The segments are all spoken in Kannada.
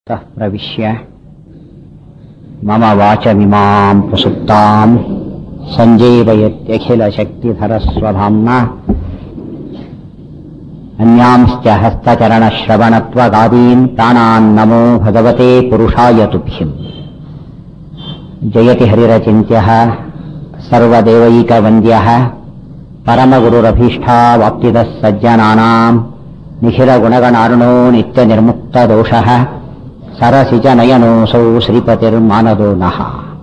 तः प्रविश्य मम वाचमिमाम् प्रसुप्ताम् सञ्जीवयत्यखिलशक्तिधरस्वधाम्ना अन्यांश्च हस्तचरणश्रवणत्वगादीन् प्राणान्नमो भगवते पुरुषाय तुभ्यम् जयति हरिरचिन्त्यः सर्वदेवैकवन्द्यः परमगुरुरभीष्टावाप्तिदः सज्जनानाम् निखिलगुणगणार्णो नित्यनिर्मुक्तदोषः सरसिजनयनोऽसौ श्रीपतिर्मानदो नः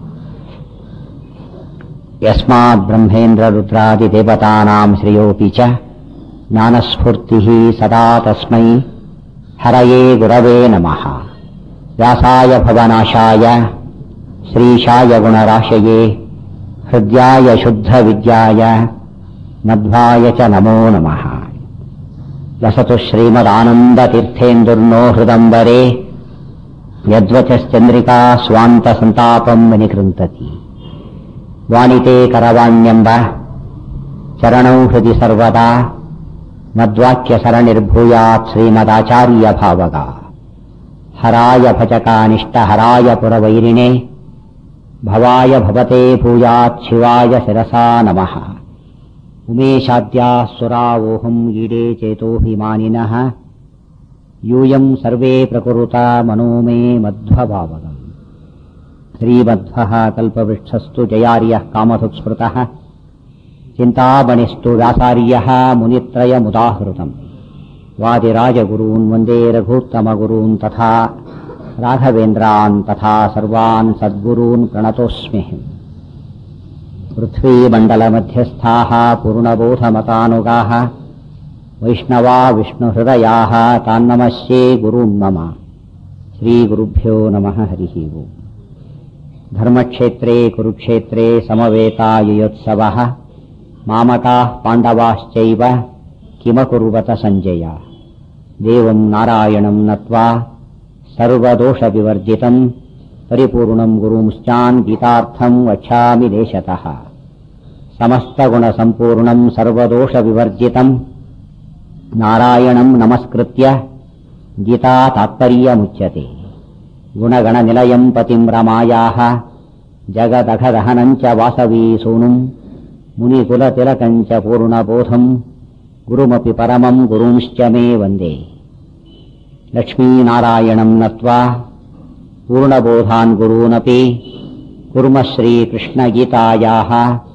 यस्माद्ब्रह्मेन्द्ररुद्रादिदेवतानाम् श्रियोऽपि च ज्ञानस्फूर्तिः सदा तस्मै हरये गुरवे नमः व्यासाय भवनाशाय श्रीशाय गुणराशये हृद्याय शुद्धविद्याय मध्वाय च नमो नमः लसतु श्रीमदानन्दतीर्थेन्दुर्नो हृदम्बरे यद्वचश्चन्द्रिका स्वान्तसन्तापम् विनिकृन्तति वाणिते करवाण्यम्ब चरणौ हृदि सर्वदा मद्वाक्यसरणिर्भूयात् श्रीमदाचार्यभावगा हराय भजकानिष्टहराय पुरवैरिणे भवाय भवते भूयात् शिवाय शिरसा नमः उमेशाद्याः सुरावोऽहम् ईडे चेतोऽभिमानिनः यूयम् सर्वे प्रकुरुता मनो मे मध्वभावगम् श्रीमध्वः कल्पवृक्षस्तु जयार्यः कामधुक्स्मृतः चिन्तामणिस्तु व्यासार्यः मुनित्रयमुदाहृतम् वादिराजगुरून् वन्दे रघूत्तमगुरून् तथा राघवेन्द्रान् तथा सर्वान् सद्गुरून् प्रणतोऽस्म्यहम् पृथ्वीमण्डलमध्यस्थाः पूर्णबोधमतानुगाः वैष्णवा विष्णुहृदयाः तान्नमस्ये गुरून् मम श्रीगुरुभ्यो नमः हरिः ओम् धर्मक्षेत्रे कुरुक्षेत्रे समवेतायुयोत्सवः मामकाः पाण्डवाश्चैव किमकुर्वत सञ्जय देवम् नारायणम् नत्वा सर्वदोषविवर्जितम् परिपूर्णम् गुरुंश्चान् गीतार्थम् वक्ष्यामि देशतः समस्तगुणसम्पूर्णम् सर्वदोषविवर्जितम् नारायणम् नमस्कृत्य गीता तात्पर्यमुच्यते गुणगणनिलयम् पतिम् रमायाः जगदघदहनम् च वासवी सूनुम् मुनिकुलतिलकम् च पूर्णबोधम् गुरुमपि परमम् गुरुंश्च मे वन्दे लक्ष्मीनारायणम् नत्वा पूर्णबोधान् गुरूनपि कुर्म श्रीकृष्णगीतायाः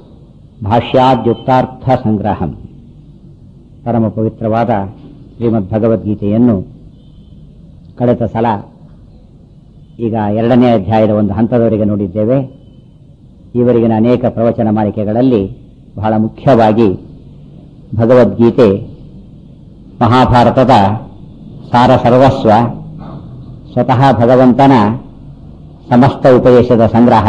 ಭಾಷ್ಯಾದ್ಯುಕ್ತಾರ್ಥಸಂಗ್ರಹಂ ಪರಮ ಪವಿತ್ರವಾದ ಶ್ರೀಮದ್ ಭಗವದ್ಗೀತೆಯನ್ನು ಕಳೆದ ಸಲ ಈಗ ಎರಡನೇ ಅಧ್ಯಾಯದ ಒಂದು ಹಂತದವರೆಗೆ ನೋಡಿದ್ದೇವೆ ಈವರೆಗಿನ ಅನೇಕ ಪ್ರವಚನ ಮಾಲಿಕೆಗಳಲ್ಲಿ ಬಹಳ ಮುಖ್ಯವಾಗಿ ಭಗವದ್ಗೀತೆ ಮಹಾಭಾರತದ ಸಾರ ಸರ್ವಸ್ವ ಸ್ವತಃ ಭಗವಂತನ ಸಮಸ್ತ ಉಪದೇಶದ ಸಂಗ್ರಹ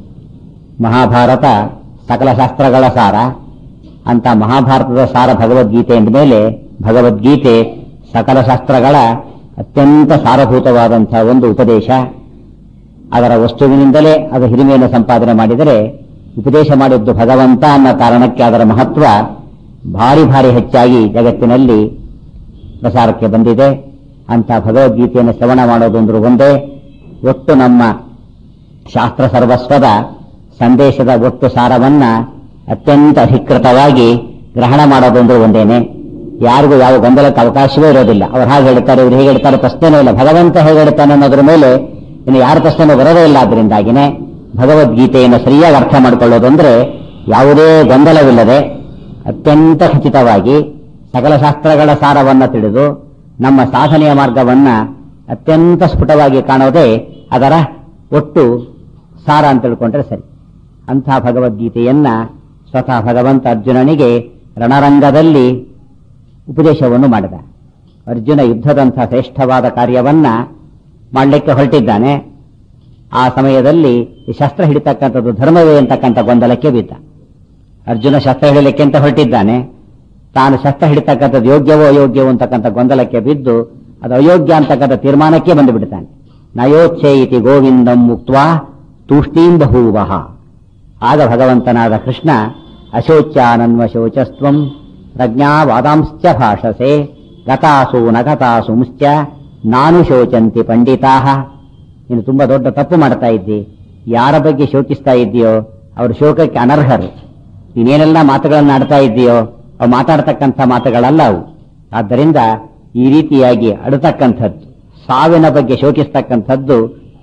ಮಹಾಭಾರತ ಸಕಲ ಶಾಸ್ತ್ರಗಳ ಸಾರ ಅಂತ ಮಹಾಭಾರತದ ಸಾರ ಭಗವದ್ಗೀತೆ ಎಂದ ಮೇಲೆ ಭಗವದ್ಗೀತೆ ಸಕಲ ಶಾಸ್ತ್ರಗಳ ಅತ್ಯಂತ ಸಾರಭೂತವಾದಂತಹ ಒಂದು ಉಪದೇಶ ಅದರ ವಸ್ತುವಿನಿಂದಲೇ ಅದು ಹಿರಿಮೆಯನ್ನು ಸಂಪಾದನೆ ಮಾಡಿದರೆ ಉಪದೇಶ ಮಾಡಿದ್ದು ಭಗವಂತ ಅನ್ನೋ ಕಾರಣಕ್ಕೆ ಅದರ ಮಹತ್ವ ಭಾರಿ ಭಾರಿ ಹೆಚ್ಚಾಗಿ ಜಗತ್ತಿನಲ್ಲಿ ಪ್ರಸಾರಕ್ಕೆ ಬಂದಿದೆ ಅಂತ ಭಗವದ್ಗೀತೆಯನ್ನು ಶ್ರವಣ ಮಾಡೋದೊಂದು ಒಂದೇ ಒಟ್ಟು ನಮ್ಮ ಶಾಸ್ತ್ರ ಸರ್ವಸ್ವದ ಸಂದೇಶದ ಒಟ್ಟು ಸಾರವನ್ನ ಅತ್ಯಂತ ಅಧಿಕೃತವಾಗಿ ಗ್ರಹಣ ಮಾಡೋದೊಂದು ಒಂದೇನೆ ಯಾರಿಗೂ ಯಾವ ಗೊಂದಲಕ್ಕೆ ಅವಕಾಶವೇ ಇರೋದಿಲ್ಲ ಅವ್ರು ಹಾಗೆ ಹೇಳ್ತಾರೆ ಇವ್ರು ಹೇಗೆ ಹೇಳ್ತಾರೆ ಪ್ರಶ್ನೆನೇ ಇಲ್ಲ ಭಗವಂತ ಹೇಗೆ ಹೇಳ್ತಾನೆ ಅನ್ನೋದ್ರ ಮೇಲೆ ಇನ್ನು ಯಾರ ಪ್ರಶ್ನೆ ಬರೋದೇ ಇಲ್ಲ ಆದ್ರಿಂದಾಗಿನೇ ಭಗವದ್ಗೀತೆಯನ್ನು ಸರಿಯಾಗಿ ಅರ್ಥ ಮಾಡಿಕೊಳ್ಳೋದಂದ್ರೆ ಯಾವುದೇ ಗೊಂದಲವಿಲ್ಲದೆ ಅತ್ಯಂತ ಖಚಿತವಾಗಿ ಸಕಲ ಶಾಸ್ತ್ರಗಳ ಸಾರವನ್ನ ತಿಳಿದು ನಮ್ಮ ಸಾಧನೆಯ ಮಾರ್ಗವನ್ನ ಅತ್ಯಂತ ಸ್ಫುಟವಾಗಿ ಕಾಣೋದೇ ಅದರ ಒಟ್ಟು ಸಾರ ಅಂತ ತಿಳ್ಕೊಂಡ್ರೆ ಸರಿ ಅಂಥ ಭಗವದ್ಗೀತೆಯನ್ನ ಸ್ವತಃ ಭಗವಂತ ಅರ್ಜುನನಿಗೆ ರಣರಂಗದಲ್ಲಿ ಉಪದೇಶವನ್ನು ಮಾಡಿದ ಅರ್ಜುನ ಯುದ್ಧದಂಥ ಶ್ರೇಷ್ಠವಾದ ಕಾರ್ಯವನ್ನ ಮಾಡಲಿಕ್ಕೆ ಹೊರಟಿದ್ದಾನೆ ಆ ಸಮಯದಲ್ಲಿ ಈ ಶಸ್ತ್ರ ಹಿಡಿತಕ್ಕಂಥದ್ದು ಧರ್ಮವೇ ಅಂತಕ್ಕಂಥ ಗೊಂದಲಕ್ಕೆ ಬಿದ್ದ ಅರ್ಜುನ ಶಸ್ತ್ರ ಹಿಡಿಲಿಕ್ಕೆ ಅಂತ ಹೊರಟಿದ್ದಾನೆ ತಾನು ಶಸ್ತ್ರ ಹಿಡಿತಕ್ಕಂಥದ್ದು ಯೋಗ್ಯವೋ ಅಯೋಗ್ಯವೋ ಅಂತಕ್ಕಂಥ ಗೊಂದಲಕ್ಕೆ ಬಿದ್ದು ಅದು ಅಯೋಗ್ಯ ಅಂತಕ್ಕಂಥ ತೀರ್ಮಾನಕ್ಕೆ ಬಂದು ಬಿಡ್ತಾನೆ ನಯೋಚ್ಛೇ ಇತಿ ಗೋವಿಂದಂ ಮುಕ್ತ್ವಾ ತೂಷ್ಣೀಂ ಬಹೂವಹ ಆಗ ಭಗವಂತನಾದ ಕೃಷ್ಣ ಅಶೋಚ್ಯಾನನ್ವ ಶೋಚಸ್ತ್ವಂ ಪ್ರಜ್ಞಾವಾದಾಂಶ್ಚ ಭಾಷಸೆ ಗತಾಸು ನಗತಾಸುಂಶ್ಚ ನಾನು ಶೋಚಂತಿ ಪಂಡಿತಾಹ ನೀನು ತುಂಬಾ ದೊಡ್ಡ ತಪ್ಪು ಮಾಡ್ತಾ ಇದ್ದಿ ಯಾರ ಬಗ್ಗೆ ಶೋಕಿಸ್ತಾ ಇದ್ದೀಯೋ ಅವರು ಶೋಕಕ್ಕೆ ಅನರ್ಹರು ನೀನೇನೆಲ್ಲ ಮಾತುಗಳನ್ನು ಆಡ್ತಾ ಇದ್ದೀಯೋ ಅವು ಮಾತಾಡ್ತಕ್ಕಂಥ ಮಾತುಗಳಲ್ಲ ಅವು ಆದ್ದರಿಂದ ಈ ರೀತಿಯಾಗಿ ಅಡತಕ್ಕಂಥದ್ದು ಸಾವಿನ ಬಗ್ಗೆ ಶೋಕಿಸ್ತಕ್ಕಂಥದ್ದು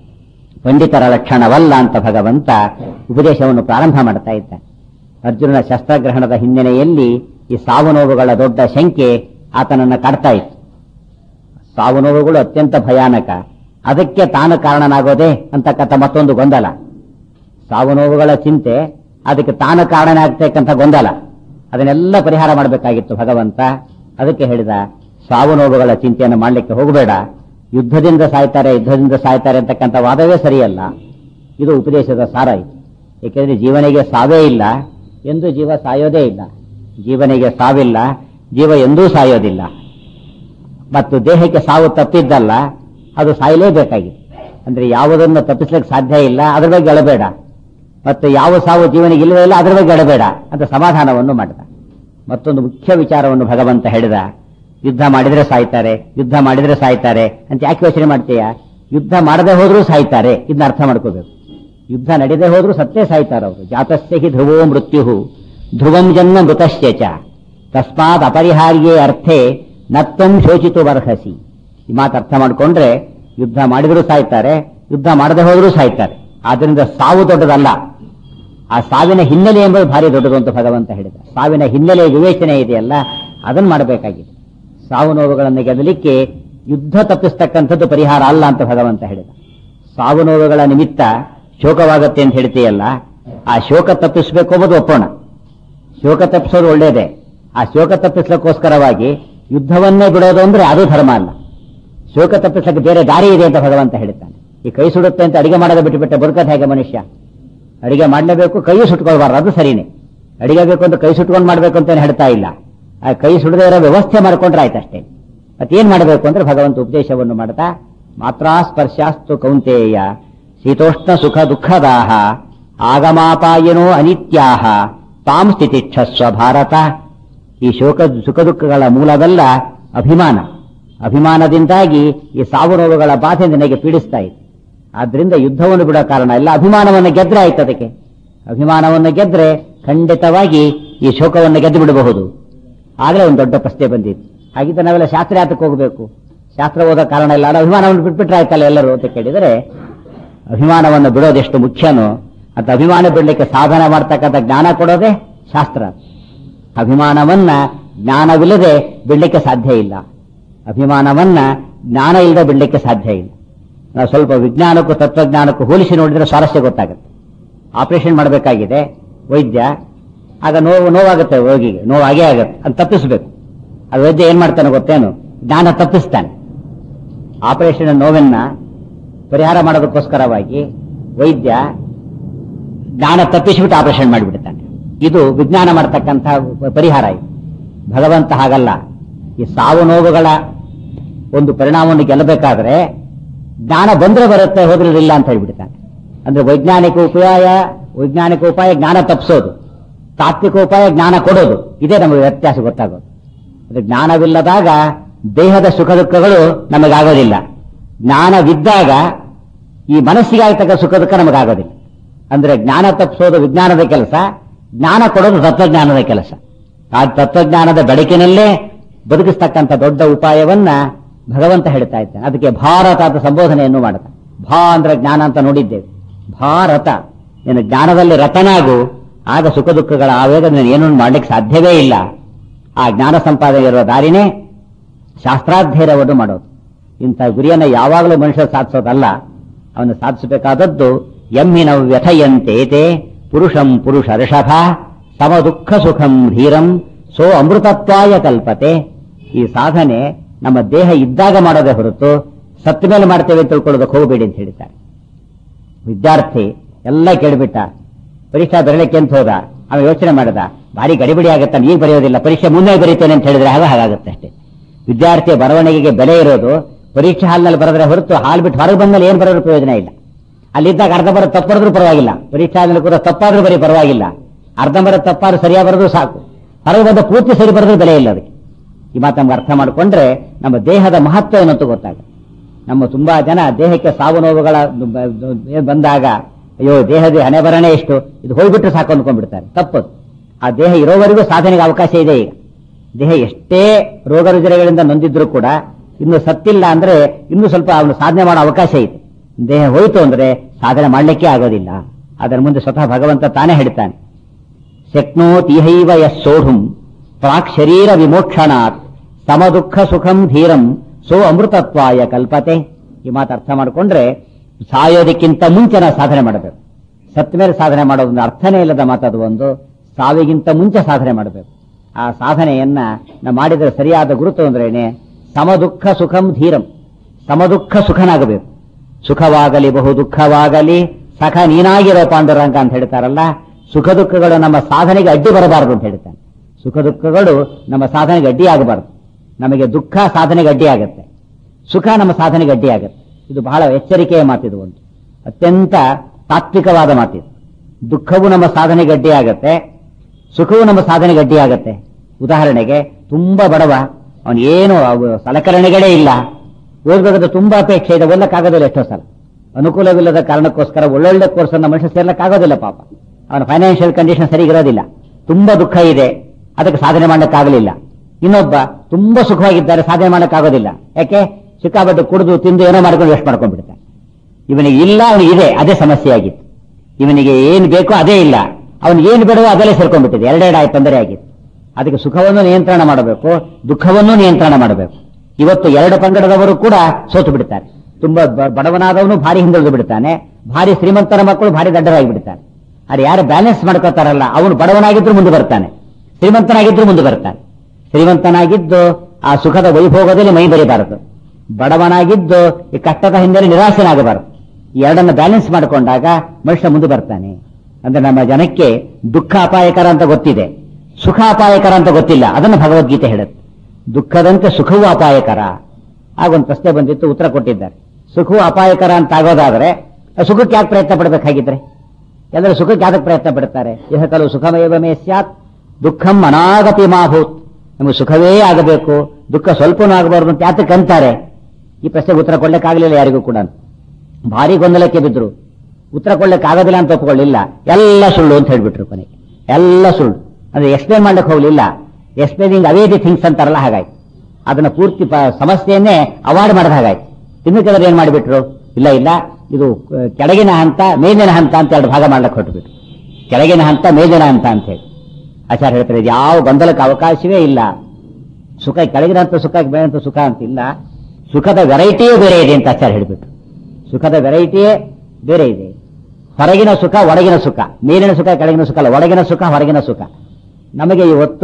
ಪಂಡಿತರ ಲಕ್ಷಣವಲ್ಲ ಅಂತ ಭಗವಂತ ಉಪದೇಶವನ್ನು ಪ್ರಾರಂಭ ಮಾಡ್ತಾ ಇದ್ದಾನೆ ಅರ್ಜುನನ ಶಸ್ತ್ರಗ್ರಹಣದ ಹಿನ್ನೆಲೆಯಲ್ಲಿ ಈ ಸಾವು ನೋವುಗಳ ದೊಡ್ಡ ಶಂಕೆ ಆತನನ್ನ ಕಾಡ್ತಾ ಇತ್ತು ಸಾವು ನೋವುಗಳು ಅತ್ಯಂತ ಭಯಾನಕ ಅದಕ್ಕೆ ತಾನು ಕಾರಣನಾಗೋದೇ ಅಂತಕ್ಕಂಥ ಮತ್ತೊಂದು ಗೊಂದಲ ಸಾವು ನೋವುಗಳ ಚಿಂತೆ ಅದಕ್ಕೆ ತಾನು ಕಾರಣ ಆಗ್ತಕ್ಕಂಥ ಗೊಂದಲ ಅದನ್ನೆಲ್ಲ ಪರಿಹಾರ ಮಾಡಬೇಕಾಗಿತ್ತು ಭಗವಂತ ಅದಕ್ಕೆ ಹೇಳಿದ ಸಾವು ನೋವುಗಳ ಚಿಂತೆಯನ್ನು ಮಾಡಲಿಕ್ಕೆ ಹೋಗಬೇಡ ಯುದ್ಧದಿಂದ ಸಾಯ್ತಾರೆ ಯುದ್ಧದಿಂದ ಸಾಯ್ತಾರೆ ಅಂತಕ್ಕಂಥ ವಾದವೇ ಸರಿಯಲ್ಲ ಇದು ಉಪದೇಶದ ಸಾರ ಇದು ಏಕೆಂದರೆ ಜೀವನಿಗೆ ಸಾವೇ ಇಲ್ಲ ಎಂದು ಜೀವ ಸಾಯೋದೇ ಇಲ್ಲ ಜೀವನಿಗೆ ಸಾವಿಲ್ಲ ಜೀವ ಎಂದೂ ಸಾಯೋದಿಲ್ಲ ಮತ್ತು ದೇಹಕ್ಕೆ ಸಾವು ತಪ್ಪಿದ್ದಲ್ಲ ಅದು ಸಾಯಲೇಬೇಕಾಗಿದೆ ಅಂದ್ರೆ ಯಾವುದನ್ನು ತಪ್ಪಿಸ್ಲಿಕ್ಕೆ ಸಾಧ್ಯ ಇಲ್ಲ ಅದ್ರ ಬಗ್ಗೆ ಅಳಬೇಡ ಮತ್ತು ಯಾವ ಸಾವು ಜೀವನಿಗೆ ಇಲ್ಲವೇ ಇಲ್ಲ ಅದ್ರ ಬಗ್ಗೆ ಅಳಬೇಡ ಅಂತ ಸಮಾಧಾನವನ್ನು ಮಾಡಿದ ಮತ್ತೊಂದು ಮುಖ್ಯ ವಿಚಾರವನ್ನು ಭಗವಂತ ಹೇಳಿದ ಯುದ್ಧ ಮಾಡಿದ್ರೆ ಸಾಯ್ತಾರೆ ಯುದ್ಧ ಮಾಡಿದ್ರೆ ಸಾಯ್ತಾರೆ ಅಂತ ಯಾಕೆ ಯೋಚನೆ ಮಾಡ್ತೀಯ ಯುದ್ಧ ಮಾಡದೆ ಹೋದ್ರೂ ಸಾಯ್ತಾರೆ ಇದನ್ನ ಅರ್ಥ ಮಾಡ್ಕೋಬೇಕು ಯುದ್ಧ ನಡೆದೇ ಹೋದ್ರೂ ಸತ್ತೇ ಸಾಯ್ತಾರೆ ಅವರು ಜಾತಸ್ಯ ಹಿ ಧ್ರುವೋ ಮೃತ್ಯು ಧ್ರುವಂ ಜನ್ಮ ಮೃತಶ್ಚ ಚ. ತಸ್ಮಾತ್ ಅಪರಿಹಾರ್ಯೇ ಅರ್ಥೆ ನತ್ತಂ ಶೋಚಿತು ಬರ್ಹಸಿ ಈ ಮಾತು ಅರ್ಥ ಮಾಡಿಕೊಂಡ್ರೆ ಯುದ್ಧ ಮಾಡಿದರೂ ಸಾಯ್ತಾರೆ ಯುದ್ಧ ಮಾಡದೆ ಹೋದ್ರೂ ಸಾಯ್ತಾರೆ ಆದ್ರಿಂದ ಸಾವು ದೊಡ್ಡದಲ್ಲ ಆ ಸಾವಿನ ಹಿನ್ನೆಲೆ ಎಂಬುದು ಭಾರಿ ದೊಡ್ಡದು ಅಂತ ಭಗವಂತ ಹೇಳಿದ ಸಾವಿನ ಹಿನ್ನೆಲೆ ವಿವೇಚನೆ ಇದೆಯಲ್ಲ ಅದನ್ನು ಮಾಡಬೇಕಾಗಿದೆ ಸಾವು ನೋವುಗಳನ್ನು ಗೆಲ್ಲಲಿಕ್ಕೆ ಯುದ್ಧ ತಪ್ಪಿಸ್ತಕ್ಕಂಥದ್ದು ಪರಿಹಾರ ಅಲ್ಲ ಅಂತ ಭಗವಂತ ಹೇಳಿದ ಸಾವು ನೋವುಗಳ ನಿಮಿತ್ತ ಶೋಕವಾಗತ್ತೆ ಅಂತ ಹೇಳ್ತೀಯಲ್ಲ ಆ ಶೋಕ ತಪ್ಪಿಸಬೇಕು ಎಂಬುದು ಒಪ್ಪೋಣ ಶೋಕ ತಪ್ಪಿಸೋದು ಒಳ್ಳೇದೇ ಆ ಶೋಕ ತಪ್ಪಿಸ್ಲಿಕ್ಕೋಸ್ಕರವಾಗಿ ಯುದ್ಧವನ್ನೇ ಬಿಡೋದು ಅಂದ್ರೆ ಅದು ಧರ್ಮ ಅಲ್ಲ ಶೋಕ ತಪ್ಪಿಸಲಿಕ್ಕೆ ಬೇರೆ ದಾರಿ ಇದೆ ಅಂತ ಭಗವಂತ ಹೇಳ್ತಾನೆ ಈ ಕೈ ಸುಡುತ್ತೆ ಅಂತ ಅಡಿಗೆ ಮಾಡೋದು ಬಿಟ್ಟುಬಿಟ್ಟೆ ಬದುಕದ ಹೇಗೆ ಮನುಷ್ಯ ಅಡಿಗೆ ಮಾಡಲೇಬೇಕು ಕೈ ಸುಟ್ಕೊಳ್ಬಾರ್ದು ಅದು ಸರಿನೇ ಅಡಿಗೆ ಬೇಕು ಅಂತ ಕೈ ಸುಟ್ಕೊಂಡು ಮಾಡಬೇಕು ಅಂತ ಏನ್ ಹೇಳ್ತಾ ಇಲ್ಲ ಆ ಕೈ ಸುಡದೇ ಇರೋ ವ್ಯವಸ್ಥೆ ಮಾಡ್ಕೊಂಡ್ರೆ ಆಯ್ತಷ್ಟೇ ಮತ್ತೇನ್ ಮಾಡಬೇಕು ಅಂದ್ರೆ ಭಗವಂತ ಉಪದೇಶವನ್ನು ಮಾಡ್ತಾ ಮಾತ್ರಾ ಸ್ಪರ್ಶಾಸ್ತು ಕೌಂತೇಯ ಶೀತೋಷ್ಣ ಸುಖ ದುಃಖದಾಹ ಆಗಮಾಪಾಯನೋ ಅನಿತ್ಯಾಹ ತಾಂ ಸ್ಥಿತಿಚ್ಛಸ್ವ ಭಾರತ ಈ ಶೋಕ ಸುಖ ದುಃಖಗಳ ಮೂಲವೆಲ್ಲ ಅಭಿಮಾನ ಅಭಿಮಾನದಿಂದಾಗಿ ಈ ಸಾವು ನೋವುಗಳ ಬಾಧೆ ನಿನಗೆ ಪೀಡಿಸ್ತಾ ಇದೆ ಆದ್ರಿಂದ ಯುದ್ಧವನ್ನು ಬಿಡೋ ಕಾರಣ ಇಲ್ಲ ಅಭಿಮಾನವನ್ನು ಗೆದ್ರೆ ಆಯ್ತು ಅದಕ್ಕೆ ಅಭಿಮಾನವನ್ನು ಗೆದ್ರೆ ಖಂಡಿತವಾಗಿ ಈ ಶೋಕವನ್ನು ಗೆದ್ದು ಬಿಡಬಹುದು ಆಗಲೇ ಒಂದು ದೊಡ್ಡ ಪ್ರಶ್ನೆ ಬಂದಿತ್ತು ಹಾಗಿದ್ದ ನಾವೆಲ್ಲ ಶಾಸ್ತ್ರ ಯಾತಕ್ಕೆ ಹೋಗಬೇಕು ಶಾಸ್ತ್ರ ಓದೋ ಕಾರಣ ಇಲ್ಲ ಅದು ಅಭಿಮಾನವನ್ನು ಬಿಟ್ಬಿಟ್ರೆ ಆಯ್ತಲ್ಲ ಎಲ್ಲರೂ ಅಂತ ಕೇಳಿದರೆ ಅಭಿಮಾನವನ್ನು ಬಿಡೋದೆಷ್ಟು ಮುಖ್ಯನೋ ಅಂತ ಅಭಿಮಾನ ಬಿಡಲಿಕ್ಕೆ ಸಾಧನ ಮಾಡ್ತಕ್ಕಂಥ ಜ್ಞಾನ ಕೊಡೋದೇ ಶಾಸ್ತ್ರ ಅಭಿಮಾನವನ್ನ ಜ್ಞಾನವಿಲ್ಲದೆ ಬಿಡಲಿಕ್ಕೆ ಸಾಧ್ಯ ಇಲ್ಲ ಅಭಿಮಾನವನ್ನ ಜ್ಞಾನ ಇಲ್ಲದೆ ಬಿಡಲಿಕ್ಕೆ ಸಾಧ್ಯ ಇಲ್ಲ ನಾವು ಸ್ವಲ್ಪ ವಿಜ್ಞಾನಕ್ಕೂ ತತ್ವಜ್ಞಾನಕ್ಕೂ ಹೋಲಿಸಿ ನೋಡಿದ್ರೆ ಸ್ವಾರಸ್ಯ ಗೊತ್ತಾಗುತ್ತೆ ಆಪರೇಷನ್ ಮಾಡಬೇಕಾಗಿದೆ ವೈದ್ಯ ಆಗ ನೋವು ನೋವಾಗುತ್ತೆ ರೋಗಿಗೆ ನೋವಾಗೇ ಆಗುತ್ತೆ ಅಂತ ತಪ್ಪಿಸ್ಬೇಕು ಅದು ವೈದ್ಯ ಏನ್ ಮಾಡ್ತಾನೆ ಗೊತ್ತೇನು ಜ್ಞಾನ ತಪ್ಪಿಸ್ತಾನೆ ಆಪರೇಷನ್ ನೋವನ್ನ ಪರಿಹಾರ ಮಾಡೋದಕ್ಕೋಸ್ಕರವಾಗಿ ವೈದ್ಯ ಜ್ಞಾನ ತಪ್ಪಿಸಿಬಿಟ್ಟು ಆಪರೇಷನ್ ಮಾಡಿಬಿಡ್ತಾನೆ ಇದು ವಿಜ್ಞಾನ ಮಾಡತಕ್ಕಂಥ ಪರಿಹಾರ ಇದು ಭಗವಂತ ಹಾಗಲ್ಲ ಈ ಸಾವು ನೋವುಗಳ ಒಂದು ಪರಿಣಾಮವನ್ನು ಗೆಲ್ಲಬೇಕಾದ್ರೆ ಜ್ಞಾನ ಬಂದ್ರೆ ಬರುತ್ತೆ ಹೋದ್ರಿಲ್ಲ ಅಂತ ಹೇಳ್ಬಿಡ್ತಾನೆ ಅಂದ್ರೆ ವೈಜ್ಞಾನಿಕ ಉಪಾಯ ವೈಜ್ಞಾನಿಕ ಉಪಾಯ ಜ್ಞಾನ ತಪ್ಪಿಸೋದು ತಾತ್ವಿಕ ಉಪಾಯ ಜ್ಞಾನ ಕೊಡೋದು ಇದೇ ನಮಗೆ ವ್ಯತ್ಯಾಸ ಗೊತ್ತಾಗೋದು ಅಂದ್ರೆ ಜ್ಞಾನವಿಲ್ಲದಾಗ ದೇಹದ ಸುಖ ದುಃಖಗಳು ನಮಗಾಗೋದಿಲ್ಲ ಜ್ಞಾನವಿದ್ದಾಗ ಈ ಮನಸ್ಸಿಗೆ ಆಗ್ತಕ್ಕ ಸುಖ ದುಃಖ ನಮಗಾಗೋದಿಲ್ಲ ಅಂದ್ರೆ ಜ್ಞಾನ ತಪ್ಪಿಸೋದು ವಿಜ್ಞಾನದ ಕೆಲಸ ಜ್ಞಾನ ಕೊಡೋದು ತತ್ವಜ್ಞಾನದ ಕೆಲಸ ಆ ತತ್ವಜ್ಞಾನದ ಬೆಳಕಿನಲ್ಲೇ ಬದುಕಿಸ್ತಕ್ಕಂಥ ದೊಡ್ಡ ಉಪಾಯವನ್ನ ಭಗವಂತ ಹೇಳ್ತಾ ಇದ್ದಾನೆ ಅದಕ್ಕೆ ಭಾರತ ಅಂತ ಸಂಬೋಧನೆಯನ್ನು ಮಾಡುತ್ತಾನೆ ಭಾ ಅಂದ್ರೆ ಜ್ಞಾನ ಅಂತ ನೋಡಿದ್ದೇವೆ ಭಾರತ ನೀನು ಜ್ಞಾನದಲ್ಲಿ ರತನಾಗು ಆಗ ಸುಖ ದುಃಖಗಳ ಆವೇಗ ನೀನು ಏನೂ ಮಾಡ್ಲಿಕ್ಕೆ ಸಾಧ್ಯವೇ ಇಲ್ಲ ಆ ಜ್ಞಾನ ಸಂಪಾದನೆ ಇರುವ ದಾರಿನೇ ಶಾಸ್ತ್ರಾಧ್ಯಯನವನ್ನು ಮಾಡೋದು ಇಂಥ ಗುರಿಯನ್ನು ಯಾವಾಗಲೂ ಮನುಷ್ಯ ಸಾಧಿಸೋದಲ್ಲ ಅವನು ಸಾಧಿಸಬೇಕಾದದ್ದು ಎಮ್ಮಿನ ವ್ಯಥಯಂತೇತೆ ಪುರುಷಂ ಪುರುಷ ಋಷಭ ಸಮ ದುಃಖ ಸುಖಂ ಧೀರಂ ಸೋ ಅಮೃತತ್ವಾಯ ಕಲ್ಪತೆ ಈ ಸಾಧನೆ ನಮ್ಮ ದೇಹ ಇದ್ದಾಗ ಮಾಡೋದೇ ಹೊರತು ಸತ್ತ ಮೇಲೆ ಮಾಡ್ತೇವೆ ಅಂತ ತಿಳ್ಕೊಳ್ಳೋದಕ್ಕೆ ಹೋಗಬೇಡಿ ಅಂತ ಹೇಳಿದ್ದಾರೆ ವಿದ್ಯಾರ್ಥಿ ಎಲ್ಲ ಕೇಳಿಬಿಟ್ಟ ಪರೀಕ್ಷಾ ಬರಲಿಕ್ಕೆ ಅಂತ ಹೋದ ಆಮೇಲೆ ಯೋಚನೆ ಮಾಡಿದ ಭಾರಿ ಗಡಿಬಿಡಿ ಆಗುತ್ತೆ ಈಗ ಬರೆಯೋದಿಲ್ಲ ಪರೀಕ್ಷೆ ಮುಂದೆ ಬರೀತೇನೆ ಅಂತ ಹೇಳಿದ್ರೆ ಆಗ ಹಾಗಾಗುತ್ತೆ ಅಷ್ಟೇ ವಿದ್ಯಾರ್ಥಿಯ ಬರವಣಿಗೆಗೆ ಬೆಲೆ ಇರೋದು ಪರೀಕ್ಷೆ ಹಾಲ್ನಲ್ಲಿ ಬರೆದ್ರೆ ಹೊರತು ಹಾಲ್ ಬಿಟ್ಟು ಹೊರಗೆ ಬಂದಲ್ಲಿ ಏನು ಬರೋದ್ರ ಪ್ರಯೋಜನ ಇಲ್ಲ ಅಲ್ಲಿದ್ದಾಗ ಅರ್ಧ ಬರೋ ತಪ್ಪರಿದ್ರು ಪರವಾಗಿಲ್ಲ ಪರೀಕ್ಷಾ ಹಾಲ್ನಲ್ಲಿ ಕೂಡ ತಪ್ಪಾದ್ರೂ ಬರೀ ಪರವಾಗಿಲ್ಲ ಅರ್ಧ ಬರೋ ತಪ್ಪಾದ್ರೂ ಸರಿಯಾಗಿ ಬರೋದು ಸಾಕು ಹೊರಗೆ ಬಂದ ಪೂರ್ತಿ ಸರಿ ಬರೆದ್ರೂ ಬೆಲೆ ಇಲ್ಲ ಅದಕ್ಕೆ ಈ ಮಾತು ನಮ್ಗೆ ಅರ್ಥ ಮಾಡಿಕೊಂಡ್ರೆ ನಮ್ಮ ದೇಹದ ಮಹತ್ವ ಏನಂತ ಗೊತ್ತಾಗುತ್ತೆ ನಮ್ಮ ತುಂಬಾ ಜನ ದೇಹಕ್ಕೆ ಸಾವು ನೋವುಗಳ ಬಂದಾಗ ಅಯ್ಯೋ ದೇಹದ ಹಣೆ ಬರಣೆ ಎಷ್ಟು ಇದು ಹೋಗ್ಬಿಟ್ರೆ ಸಾಕು ಅಂದ್ಕೊಂಡ್ಬಿಡ್ತಾರೆ ತಪ್ಪದು ಆ ದೇಹ ಇರೋವರೆಗೂ ಸಾಧನೆಗೆ ಅವಕಾಶ ಇದೆ ಈಗ ದೇಹ ಎಷ್ಟೇ ರೋಗ ರುಜಿನಗಳಿಂದ ನೊಂದಿದ್ರು ಕೂಡ ಇನ್ನು ಸತ್ತಿಲ್ಲ ಅಂದ್ರೆ ಇನ್ನು ಸ್ವಲ್ಪ ಅವನು ಸಾಧನೆ ಮಾಡೋ ಅವಕಾಶ ಇದೆ ದೇಹ ಹೋಯಿತು ಅಂದ್ರೆ ಸಾಧನೆ ಮಾಡಲಿಕ್ಕೆ ಆಗೋದಿಲ್ಲ ಅದರ ಮುಂದೆ ಸ್ವತಃ ಭಗವಂತ ತಾನೇ ಹೇಳ್ತಾನೆ ಶಕ್ನೋತಿಹೈವ ಯಸ್ಸೋಢುಂ ಪ್ರಾಕ್ ಶರೀರ ವಿಮೋಕ್ಷಣಾತ್ ಸಮ ದುಃಖ ಸುಖಂ ಧೀರಂ ಸೋ ಅಮೃತತ್ವಾಯ ಕಲ್ಪತೆ ಈ ಮಾತು ಅರ್ಥ ಮಾಡಿಕೊಂಡ್ರೆ ಸಾಯೋದಕ್ಕಿಂತ ಮುಂಚೆ ನಾವು ಸಾಧನೆ ಮಾಡಬೇಕು ಸತ್ತ ಮೇಲೆ ಸಾಧನೆ ಮಾಡೋದೊಂದು ಅರ್ಥನೇ ಇಲ್ಲದ ಮಾತದು ಒಂದು ಸಾವಿಗಿಂತ ಮುಂಚೆ ಸಾಧನೆ ಮಾಡಬೇಕು ಆ ಸಾಧನೆಯನ್ನ ನಾವು ಮಾಡಿದರೆ ಸರಿಯಾದ ಗುರುತು ಅಂದ್ರೇನೆ ಸಮ ದುಃಖ ಸುಖಂ ಧೀರಂ ಸಮ ದುಃಖ ಸುಖನಾಗಬೇಕು ಸುಖವಾಗಲಿ ಬಹು ದುಃಖವಾಗಲಿ ಸಖ ನೀನಾಗಿರೋ ಪಾಂಡುರಂಗ ಅಂತ ಹೇಳ್ತಾರಲ್ಲ ಸುಖ ದುಃಖಗಳು ನಮ್ಮ ಸಾಧನೆಗೆ ಅಡ್ಡಿ ಬರಬಾರದು ಅಂತ ಹೇಳ್ತಾನೆ ಸುಖ ದುಃಖಗಳು ನಮ್ಮ ಸಾಧನೆಗೆ ಅಡ್ಡಿ ಆಗಬಾರದು ನಮಗೆ ದುಃಖ ಸಾಧನೆಗೆ ಅಡ್ಡಿ ಆಗುತ್ತೆ ಸುಖ ನಮ್ಮ ಸಾಧನೆಗೆ ಅಡ್ಡಿ ಆಗುತ್ತೆ ಇದು ಬಹಳ ಎಚ್ಚರಿಕೆಯ ಮಾತಿದು ಒಂದು ಅತ್ಯಂತ ತಾತ್ವಿಕವಾದ ಮಾತಿದು ದುಃಖವು ನಮ್ಮ ಸಾಧನೆಗೆ ಅಡ್ಡಿ ಆಗತ್ತೆ ಸುಖವು ನಮ್ಮ ಸಾಧನೆಗೆ ಅಡ್ಡಿ ಆಗತ್ತೆ ಉದಾಹರಣೆಗೆ ತುಂಬಾ ಬಡವ ಅವನು ಏನು ಅವು ಸಲಕರಣೆಗಳೇ ಇಲ್ಲ ಓದ್ಬೇಕಾದ್ರೆ ತುಂಬಾ ಅಪೇಕ್ಷೆ ಇದೆ ಓದಕ್ಕಾಗೋದಿಲ್ಲ ಎಷ್ಟೋ ಸಲ ಅನುಕೂಲವಿಲ್ಲದ ಕಾರಣಕ್ಕೋಸ್ಕರ ಒಳ್ಳೊಳ್ಳೆ ಕೋರ್ಸ್ ಅನ್ನ ಮನುಷ್ಯ ಸೇರ್ಲಕ್ಕಾಗೋದಿಲ್ಲ ಪಾಪ ಅವನ ಫೈನಾನ್ಷಿಯಲ್ ಕಂಡೀಷನ್ ಸರಿಗಿರೋದಿಲ್ಲ ತುಂಬಾ ದುಃಖ ಇದೆ ಅದಕ್ಕೆ ಸಾಧನೆ ಮಾಡಕ್ಕಾಗಲಿಲ್ಲ ಇನ್ನೊಬ್ಬ ತುಂಬಾ ಸುಖವಾಗಿದ್ದಾರೆ ಸಾಧನೆ ಮಾಡಕ್ಕಾಗೋದಿಲ್ಲ ಯಾಕೆ ಸಿಕ್ಕಾಪಟ್ಟು ಕುಡಿದು ತಿಂದು ಏನೋ ಮಾಡ್ಕೊಂಡು ವೇಸ್ಟ್ ಮಾಡ್ಕೊಂಡ್ಬಿಡ್ತಾನೆ ಇವನಿಗೆ ಇಲ್ಲ ಅವನಿಗೆ ಇದೆ ಅದೇ ಸಮಸ್ಯೆ ಆಗಿತ್ತು ಇವನಿಗೆ ಏನು ಬೇಕೋ ಅದೇ ಇಲ್ಲ ಅವನಿಗೆ ಏನು ಬೇಡವೋ ಅದಲ್ಲೇ ಸೇರ್ಕೊಂಡ್ಬಿಟ್ಟಿದೆ ಎರಡೆರಡಾയി ತೊಂದರೆ ಆಗಿತ್ತು ಅದಕ್ಕೆ ಸುಖವನ್ನು ನಿಯಂತ್ರಣ ಮಾಡಬೇಕು ದುಃಖವನ್ನು ನಿಯಂತ್ರಣ ಮಾಡಬೇಕು ಇವತ್ತು ಎರಡು ಪಂಗಡದವರು ಕೂಡ ಸೋತು ಬಿಡ್ತಾರೆ ತುಂಬಾ ಬ- ಬಡವನಾದವನು ಭಾರಿ ಹಿಂದುಳಿದು ಬಿಡ್ತಾನೆ ಭಾರಿ ಶ್ರೀಮಂತರ ಮಕ್ಕಳು ಭಾರಿ ದಡ್ಡರಾಗಿ ಬಿಡ್ತಾನೆ ಅದು ಯಾರು ಬ್ಯಾಲೆನ್ಸ್ ಮಾಡ್ಕೋತಾರಲ್ಲ ಅವನು ಬಡವನಾಗಿದ್ರು ಮುಂದೆ ಬರ್ತಾನೆ ಶ್ರೀಮಂತನಾಗಿದ್ರು ಮುಂದೆ ಬರ್ತಾನೆ ಶ್ರೀಮಂತನಾಗಿದ್ದು ಆ ಸುಖದ ವೈಭೋಗದಲ್ಲಿ ಮೈ ಬರಿಬಾರದು ಬಡವನಾಗಿದ್ದು ಈ ಕಷ್ಟದ ಹಿಂದೆ ನಿರಾಶನಾಗಬಾರದು ಈ ಎರಡನ್ನ ಬ್ಯಾಲೆನ್ಸ್ ಮಾಡಿಕೊಂಡಾಗ ಮನುಷ್ಯ ಮುಂದೆ ಬರ್ತಾನೆ ಅಂದ್ರೆ ನಮ್ಮ ಜನಕ್ಕೆ ದುಃಖ ಅಪಾಯಕರ ಅಂತ ಗೊತ್ತಿದೆ ಸುಖ ಅಪಾಯಕರ ಅಂತ ಗೊತ್ತಿಲ್ಲ ಅದನ್ನು ಭಗವದ್ಗೀತೆ ಹೇಳುತ್ತೆ ದುಃಖದಂತೆ ಸುಖವೂ ಅಪಾಯಕರ ಆಗ ಒಂದು ಪ್ರಶ್ನೆ ಬಂದಿತ್ತು ಉತ್ತರ ಕೊಟ್ಟಿದ್ದಾರೆ ಸುಖವು ಅಪಾಯಕರ ಅಂತ ಆಗೋದಾದ್ರೆ ಆ ಸುಖಕ್ಕೆ ಯಾಕೆ ಪ್ರಯತ್ನ ಪಡಬೇಕಾಗಿದ್ರೆ ಎಲ್ಲರೂ ಸುಖಕ್ಕೆ ಯಾಕೆ ಪ್ರಯತ್ನ ಪಡ್ತಾರೆ ಇಹ ಕಲು ಸುಖಮೇವ ಮೇ ಸ್ಯಾತ್ ದುಃಖಂ ಅನಾಗತಿ ಮಾಭೂತ್ ನಮಗೆ ಸುಖವೇ ಆಗಬೇಕು ದುಃಖ ಸ್ವಲ್ಪನೂ ಆಗಬಾರ್ದು ಅಂತ ಯಾತಕ್ಕೆ ಅಂತಾರೆ ಈ ಪ್ರಶ್ನೆಗೆ ಉತ್ತರ ಕೊಡ್ಲಿಕ್ಕಾಗಲಿಲ್ಲ ಯಾರಿಗೂ ಕೂಡ ಭಾರಿ ಗೊಂದಲಕ್ಕೆ ಬಿದ್ರು ಉತ್ತರ ಕೊಡ್ಲಿಕ್ಕಾಗೋದಿಲ್ಲ ಅಂತ ಒಪ್ಕೊಳ್ಳಿಲ್ಲ ಎಲ್ಲ ಸುಳ್ಳು ಅಂತ ಹೇಳ್ಬಿಟ್ರು ಕೊನೆಗೆ ಎಲ್ಲ ಸುಳ್ಳು ಅಂದ್ರೆ ಎಕ್ಸ್ಪ್ಲೇನ್ ಮಾಡ್ಲಿಕ್ಕೆ ಹೋಗ್ಲಿಲ್ಲ ಎಕ್ಸ್ಪ್ಲೇನಿಂಗ್ ಅವೇ ದಿ ಥಿಂಗ್ಸ್ ಅಂತಾರಲ್ಲ ಹಾಗಾಯ್ತು ಅದನ್ನ ಪೂರ್ತಿ ಪ- ಸಮಸ್ಯೆಯನ್ನೇ ಅವಾಯ್ಡ್ ಮಾಡಿದ ಹಾಗಾಯ್ತು ಇನ್ನು ಕೆಲವರು ಏನ್ ಮಾಡಿಬಿಟ್ರು ಇಲ್ಲ ಇಲ್ಲ ಇದು ಆ, ಕೆಳಗಿನ ಹಂತ ಮೇಲಿನ ಹಂತ ಅಂತ ಎರಡು ಭಾಗ ಮಾಡ್ಲಿಕ್ಕೆ ಹೊರಟುಬಿಟ್ರು ಕೆಳಗಿನ ಹಂತ ಮೇಲಿನ ಹಂತ ಅಂತ ಹೇಳಿ ಆಚಾರ್ಯ ಹೇಳ್ತಾರೆ ಇದು ಯಾವ ಗೊಂದಲಕ್ಕೆ ಅವಕಾಶವೇ ಇಲ್ಲ ಸುಖ ಕೆಳಗಿನಂತ ಸುಖ ಮೇಲಿನಂತ ಸುಖ ಅಂತ ಇಲ್ಲ ಸುಖದ ವೆರೈಟಿಯೇ ಬೇರೆ ಇದೆ ಅಂತ ಆಚಾರ್ಯ ಹೇಳ್ಬಿಟ್ರು ಸುಖದ ವೆರೈಟಿಯೇ ಬೇರೆ ಇದೆ ಹೊರಗಿನ ಸುಖ ಒಳಗಿನ ಸುಖ ಮೇಲಿನ ಸುಖ ಕೆಳಗಿನ ಸುಖ ಅಲ್ಲ ಒಳಗಿನ ಸುಖ ಹೊರಗಿನ ಸುಖ ನಮಗೆ ಇವತ್ತು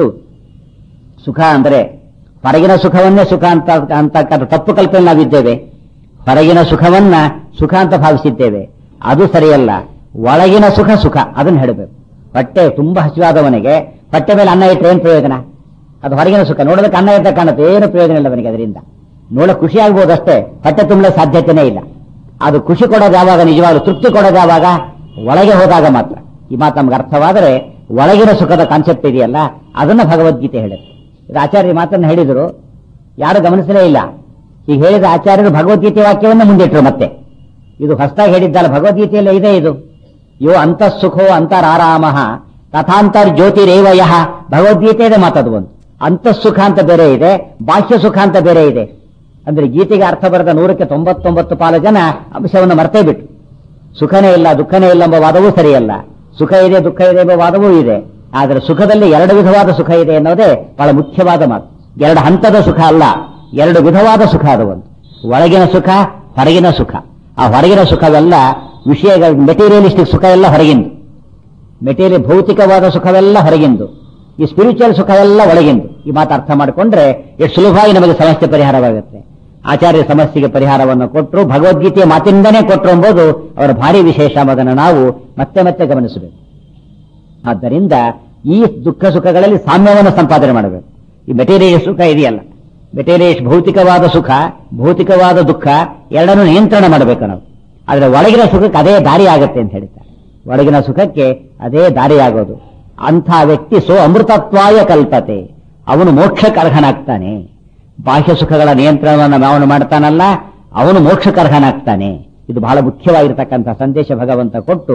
ಸುಖ ಅಂದ್ರೆ ಹೊರಗಿನ ಸುಖವನ್ನೇ ಸುಖ ಅಂತ ಅಂತಕ್ಕಂಥ ತಪ್ಪು ಕಲ್ಪನೆ ನಾವಿದ್ದೇವೆ ಹೊರಗಿನ ಸುಖವನ್ನ ಸುಖ ಅಂತ ಭಾವಿಸಿದ್ದೇವೆ ಅದು ಸರಿಯಲ್ಲ ಒಳಗಿನ ಸುಖ ಸುಖ ಅದನ್ನ ಹೇಳಬೇಕು ಹೊಟ್ಟೆ ತುಂಬಾ ಹಸಿವಾದವನಿಗೆ ಹೊಟ್ಟೆ ಮೇಲೆ ಅನ್ನ ಇಟ್ಟರೆ ಏನ್ ಪ್ರಯೋಜನ ಅದು ಹೊರಗಿನ ಸುಖ ನೋಡೋದಕ್ಕೆ ಅನ್ನ ಇದ್ದ ಕಾಣುತ್ತೆ ಏನು ಪ್ರಯೋಜನ ಇಲ್ಲ ಅವನಿಗೆ ಅದರಿಂದ ನೋಡಕ್ ಖುಷಿ ಆಗ್ಬೋದಷ್ಟೇ ಹೊಟ್ಟೆ ತುಂಬಲ ಸಾಧ್ಯತೆನೇ ಇಲ್ಲ ಅದು ಖುಷಿ ಕೊಡೋದು ಯಾವಾಗ ನಿಜವಾಗ್ಲೂ ತೃಪ್ತಿ ಕೊಡೋದು ಯಾವಾಗ ಒಳಗೆ ಹೋದಾಗ ಮಾತ್ರ ಈ ಮಾತು ನಮ್ಗೆ ಅರ್ಥವಾದರೆ ಒಳಗಿನ ಸುಖದ ಕಾನ್ಸೆಪ್ಟ್ ಇದೆಯಲ್ಲ ಅದನ್ನ ಭಗವದ್ಗೀತೆ ಹೇಳುತ್ತೆ ಇದು ಆಚಾರ್ಯ ಮಾತನ್ನ ಹೇಳಿದ್ರು ಯಾರು ಗಮನಿಸಲೇ ಇಲ್ಲ ಈಗ ಹೇಳಿದ ಆಚಾರ್ಯರು ಭಗವದ್ಗೀತೆ ವಾಕ್ಯವನ್ನ ಮುಂದಿಟ್ರು ಮತ್ತೆ ಇದು ಹೊಸದಾಗಿ ಹೇಳಿದ್ದಲ್ಲ ಭಗವದ್ಗೀತೆಯಲ್ಲೇ ಇದೆ ಇದು ಯೋ ಅಂತಃಸುಖೋ ಅಂತರಾರಾಮ ತಥಾಂತರ್ ಜ್ಯೋತಿರೇವಯ ಭಗವದ್ಗೀತೆಯದೇ ಮಾತದು ಒಂದು ಅಂತಃಸುಖ ಅಂತ ಬೇರೆ ಇದೆ ಬಾಹ್ಯ ಸುಖ ಅಂತ ಬೇರೆ ಇದೆ ಅಂದ್ರೆ ಗೀತೆಗೆ ಅರ್ಥ ಬರೆದ ನೂರಕ್ಕೆ ತೊಂಬತ್ತೊಂಬತ್ತು ಪಾಲು ಜನ ಅಂಶವನ್ನು ಮರ್ತೇ ಬಿಟ್ಟು ಸುಖನೇ ಇಲ್ಲ ದುಃಖನೇ ಇಲ್ಲ ಎಂಬ ವಾದವೂ ಸರಿಯಲ್ಲ ಸುಖ ಇದೆ ದುಃಖ ಇದೆ ಎಂಬ ವಾದವೂ ಇದೆ ಆದರೆ ಸುಖದಲ್ಲಿ ಎರಡು ವಿಧವಾದ ಸುಖ ಇದೆ ಎನ್ನುವುದೇ ಬಹಳ ಮುಖ್ಯವಾದ ಮಾತು ಎರಡು ಹಂತದ ಸುಖ ಅಲ್ಲ ಎರಡು ವಿಧವಾದ ಸುಖ ಅದು ಒಂದು ಒಳಗಿನ ಸುಖ ಹೊರಗಿನ ಸುಖ ಆ ಹೊರಗಿನ ಸುಖವೆಲ್ಲ ವಿಷಯಗಳ ಮೆಟೀರಿಯಲಿಸ್ಟಿಕ್ ಸುಖ ಎಲ್ಲ ಹೊರಗಿಂದು ಮೆಟೀರಿಯಲ್ ಭೌತಿಕವಾದ ಸುಖವೆಲ್ಲ ಹೊರಗಿಂದು ಈ ಸ್ಪಿರಿಚುವಲ್ ಸುಖವೆಲ್ಲ ಒಳಗಿಂದು ಈ ಮಾತು ಅರ್ಥ ಮಾಡಿಕೊಂಡ್ರೆ ಎಷ್ಟು ಸುಲಭವಾಗಿ ನಮಗೆ ಸಮಸ್ಯೆ ಪರಿಹಾರವಾಗುತ್ತೆ ಆಚಾರ್ಯ ಸಮಸ್ಯೆಗೆ ಪರಿಹಾರವನ್ನು ಕೊಟ್ಟರು ಭಗವದ್ಗೀತೆಯ ಮಾತಿನಿಂದನೇ ಕೊಟ್ಟರು ಎಂಬುದು ಅವರ ಭಾರಿ ವಿಶೇಷ ಅದನ್ನು ನಾವು ಮತ್ತೆ ಮತ್ತೆ ಗಮನಿಸಬೇಕು ಆದ್ದರಿಂದ ಈ ದುಃಖ ಸುಖಗಳಲ್ಲಿ ಸಾಮ್ಯವನ್ನು ಸಂಪಾದನೆ ಮಾಡಬೇಕು ಈ ಮೆಟೀರಿಯಲ್ ಸುಖ ಇದೆಯಲ್ಲ ಮೆಟೀರಿಯಲ್ ಭೌತಿಕವಾದ ಸುಖ ಭೌತಿಕವಾದ ದುಃಖ ಎರಡನ್ನು ನಿಯಂತ್ರಣ ಮಾಡಬೇಕು ನಾವು ಆದರೆ ಒಳಗಿನ ಸುಖಕ್ಕೆ ಅದೇ ದಾರಿ ಆಗುತ್ತೆ ಅಂತ ಹೇಳ್ತಾರೆ ಒಳಗಿನ ಸುಖಕ್ಕೆ ಅದೇ ದಾರಿಯಾಗೋದು ಅಂಥ ವ್ಯಕ್ತಿ ಸೋ ಅಮೃತತ್ವಾಯ ಕಲ್ಪತೆ ಅವನು ಮೋಕ್ಷಕ್ಕೆ ಅರ್ಹನಾಗ್ತಾನೆ ಬಾಹ್ಯ ಸುಖಗಳ ನಿಯಂತ್ರಣವನ್ನು ಅವನು ಮಾಡ್ತಾನಲ್ಲ ಅವನು ಮೋಕ್ಷಕರ್ಹನಾಗ್ತಾನೆ ಇದು ಬಹಳ ಮುಖ್ಯವಾಗಿರ್ತಕ್ಕಂಥ ಸಂದೇಶ ಭಗವಂತ ಕೊಟ್ಟು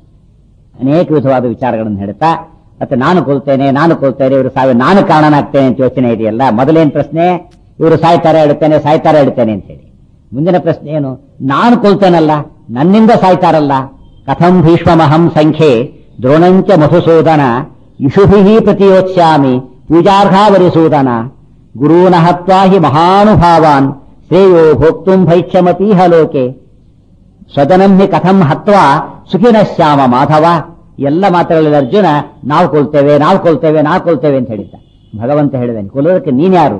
ಅನೇಕ ವಿಧವಾದ ವಿಚಾರಗಳನ್ನು ಹೇಳ್ತಾ ಮತ್ತೆ ನಾನು ಕೊಲ್ತೇನೆ ನಾನು ಕೊಲ್ತೇನೆ ಇವರು ಸಾವು ನಾನು ಕಾರಣನಾಗ್ತೇನೆ ಅಂತ ಯೋಚನೆ ಇದೆಯಲ್ಲ ಮೊದಲೇನ್ ಪ್ರಶ್ನೆ ಇವರು ಸಾಯ್ತಾರೆ ಹೇಳ್ತೇನೆ ಸಾಯ್ತಾರೆ ಹೇಳ್ತೇನೆ ಅಂತ ಹೇಳಿ ಮುಂದಿನ ಪ್ರಶ್ನೆ ಏನು ನಾನು ಕೊಲ್ತೇನಲ್ಲ ನನ್ನಿಂದ ಸಾಯ್ತಾರಲ್ಲ ಕಥಂ ಭೀಷ್ಮಹಂ ಸಂಖ್ಯೆ ದ್ರೋಣಂಚ ಮಧುಸೂದನ ಇಷುಭಿ ಪ್ರತಿಯೋತ್ಸ್ಯಾಮಿ ಪೂಜಾರ್ಹಾವರಿಸೂದನ ಗುರೂನ ಹತ್ವಾ ಹಿ ಮಹಾನುಭಾವಾನ್ ಶ್ರೇಯೋ ಭೋಕ್ತುಂ ಭೈಕ್ಷಮಪೀಹ ಲೋಕೆ ಸ್ವದನಂ ಹಿ ಕಥಂ ಹತ್ವಾ ಸುಖಿನ ಶ್ಯಾಮ ಮಾಧವ ಎಲ್ಲ ಮಾತುಗಳಲ್ಲಿ ಅರ್ಜುನ ನಾವು ಕೊಲ್ತೇವೆ ನಾವು ಕೊಲ್ತೇವೆ ನಾವು ಕೊಲ್ತೇವೆ ಅಂತ ಹೇಳಿದ್ದ ಭಗವಂತ ಹೇಳಿದಾನೆ ಕೊಲ್ಲೋದಕ್ಕೆ ನೀನ್ಯಾರು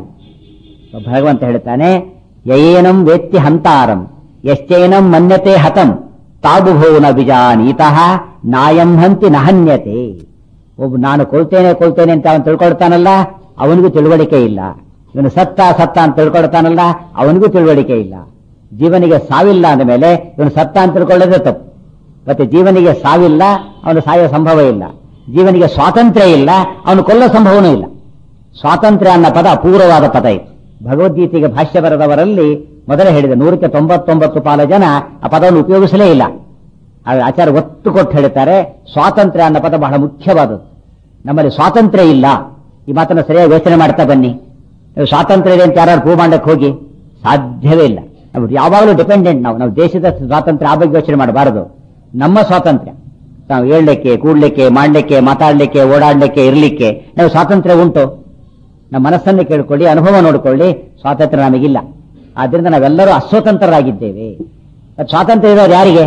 ಭಗವಂತ ಹೇಳ್ತಾನೆ ಯಯೇನಂ ವೇತ್ತಿ ಹಂತಾರಂ ಯಶ್ಚೈನಂ ಮನ್ಯತೆ ಹತಂ ತಾಬುಭೋನ ಬಿಜಾನೀತಃ ನಾಯಂ ಹಂತಿ ನಹನ್ಯತೆ ಒಬ್ಬ ನಾನು ಕೊಲ್ತೇನೆ ಕೊಲ್ತೇನೆ ಅಂತ ಅವನು ತಿಳ್ಕೊಳ್ತಾನಲ್ಲ ಅವನಿಗೂ ತಿಳುವಳಿಕೆ ಇಲ್ಲ ಇವನು ಸತ್ತ ಸತ್ತ ಅಂತ ತಿಳ್ಕೊಳ್ತಾನಲ್ಲ ಅವನಿಗೂ ತಿಳುವಳಿಕೆ ಇಲ್ಲ ಜೀವನಿಗೆ ಸಾವಿಲ್ಲ ಅಂದ ಮೇಲೆ ಇವನು ಸತ್ತ ಅಂತ ತಿಳ್ಕೊಳ್ಳೋದೇ ತಪ್ಪು ಮತ್ತೆ ಜೀವನಿಗೆ ಸಾವಿಲ್ಲ ಅವನು ಸಾಯೋ ಸಂಭವ ಇಲ್ಲ ಜೀವನಿಗೆ ಸ್ವಾತಂತ್ರ್ಯ ಇಲ್ಲ ಅವನು ಕೊಲ್ಲೋ ಸಂಭವನೂ ಇಲ್ಲ ಸ್ವಾತಂತ್ರ್ಯ ಅನ್ನೋ ಪದ ಅಪೂರ್ವವಾದ ಪದ ಇದು ಭಗವದ್ಗೀತೆಗೆ ಭಾಷ್ಯ ಬರೆದವರಲ್ಲಿ ಮೊದಲೇ ಹೇಳಿದೆ ನೂರಕ್ಕೆ ತೊಂಬತ್ತೊಂಬತ್ತು ಪಾಲ ಜನ ಆ ಪದವನ್ನು ಉಪಯೋಗಿಸಲೇ ಇಲ್ಲ ಆಗ ಆಚಾರ್ಯ ಒತ್ತು ಕೊಟ್ಟು ಹೇಳ್ತಾರೆ ಸ್ವಾತಂತ್ರ್ಯ ಅನ್ನೋ ಪದ ಬಹಳ ಮುಖ್ಯವಾದದ್ದು ನಮ್ಮಲ್ಲಿ ಸ್ವಾತಂತ್ರ್ಯ ಇಲ್ಲ ಈ ಮಾತನ್ನು ಸರಿಯಾಗಿ ಯೋಚನೆ ಮಾಡ್ತಾ ಬನ್ನಿ ನೀವು ಸ್ವಾತಂತ್ರ್ಯ ಇದೆ ಅಂತ ಯಾರು ಪ್ರೂವ್ ಮಾಡಕ್ಕೆ ಹೋಗಿ ಸಾಧ್ಯವೇ ಇಲ್ಲ ನಾವು ಯಾವಾಗಲೂ ಡಿಪೆಂಡೆಂಟ್ ನಾವು ನಾವು ದೇಶದ ಸ್ವಾತಂತ್ರ್ಯ ಆ ಬಗ್ಗೆ ಯೋಚನೆ ಮಾಡಬಾರದು ನಮ್ಮ ಸ್ವಾತಂತ್ರ್ಯ ನಾವು ಹೇಳಲಿಕ್ಕೆ ಕೂಡ್ಲಿಕ್ಕೆ ಮಾಡ್ಲಿಕ್ಕೆ ಮಾತಾಡ್ಲಿಕ್ಕೆ ಓಡಾಡ್ಲಿಕ್ಕೆ ಇರ್ಲಿಕ್ಕೆ ನಾವು ಸ್ವಾತಂತ್ರ್ಯ ಉಂಟು ನಮ್ಮ ಮನಸ್ಸನ್ನು ಕೇಳ್ಕೊಳ್ಳಿ ಅನುಭವ ನೋಡಿಕೊಳ್ಳಿ ಸ್ವಾತಂತ್ರ್ಯ ನಮಗಿಲ್ಲ ಆದ್ರಿಂದ ನಾವೆಲ್ಲರೂ ಅಸ್ವತಂತ್ರರಾಗಿದ್ದೇವೆ ಅದು ಸ್ವಾತಂತ್ರ್ಯ ಇರೋರು ಯಾರಿಗೆ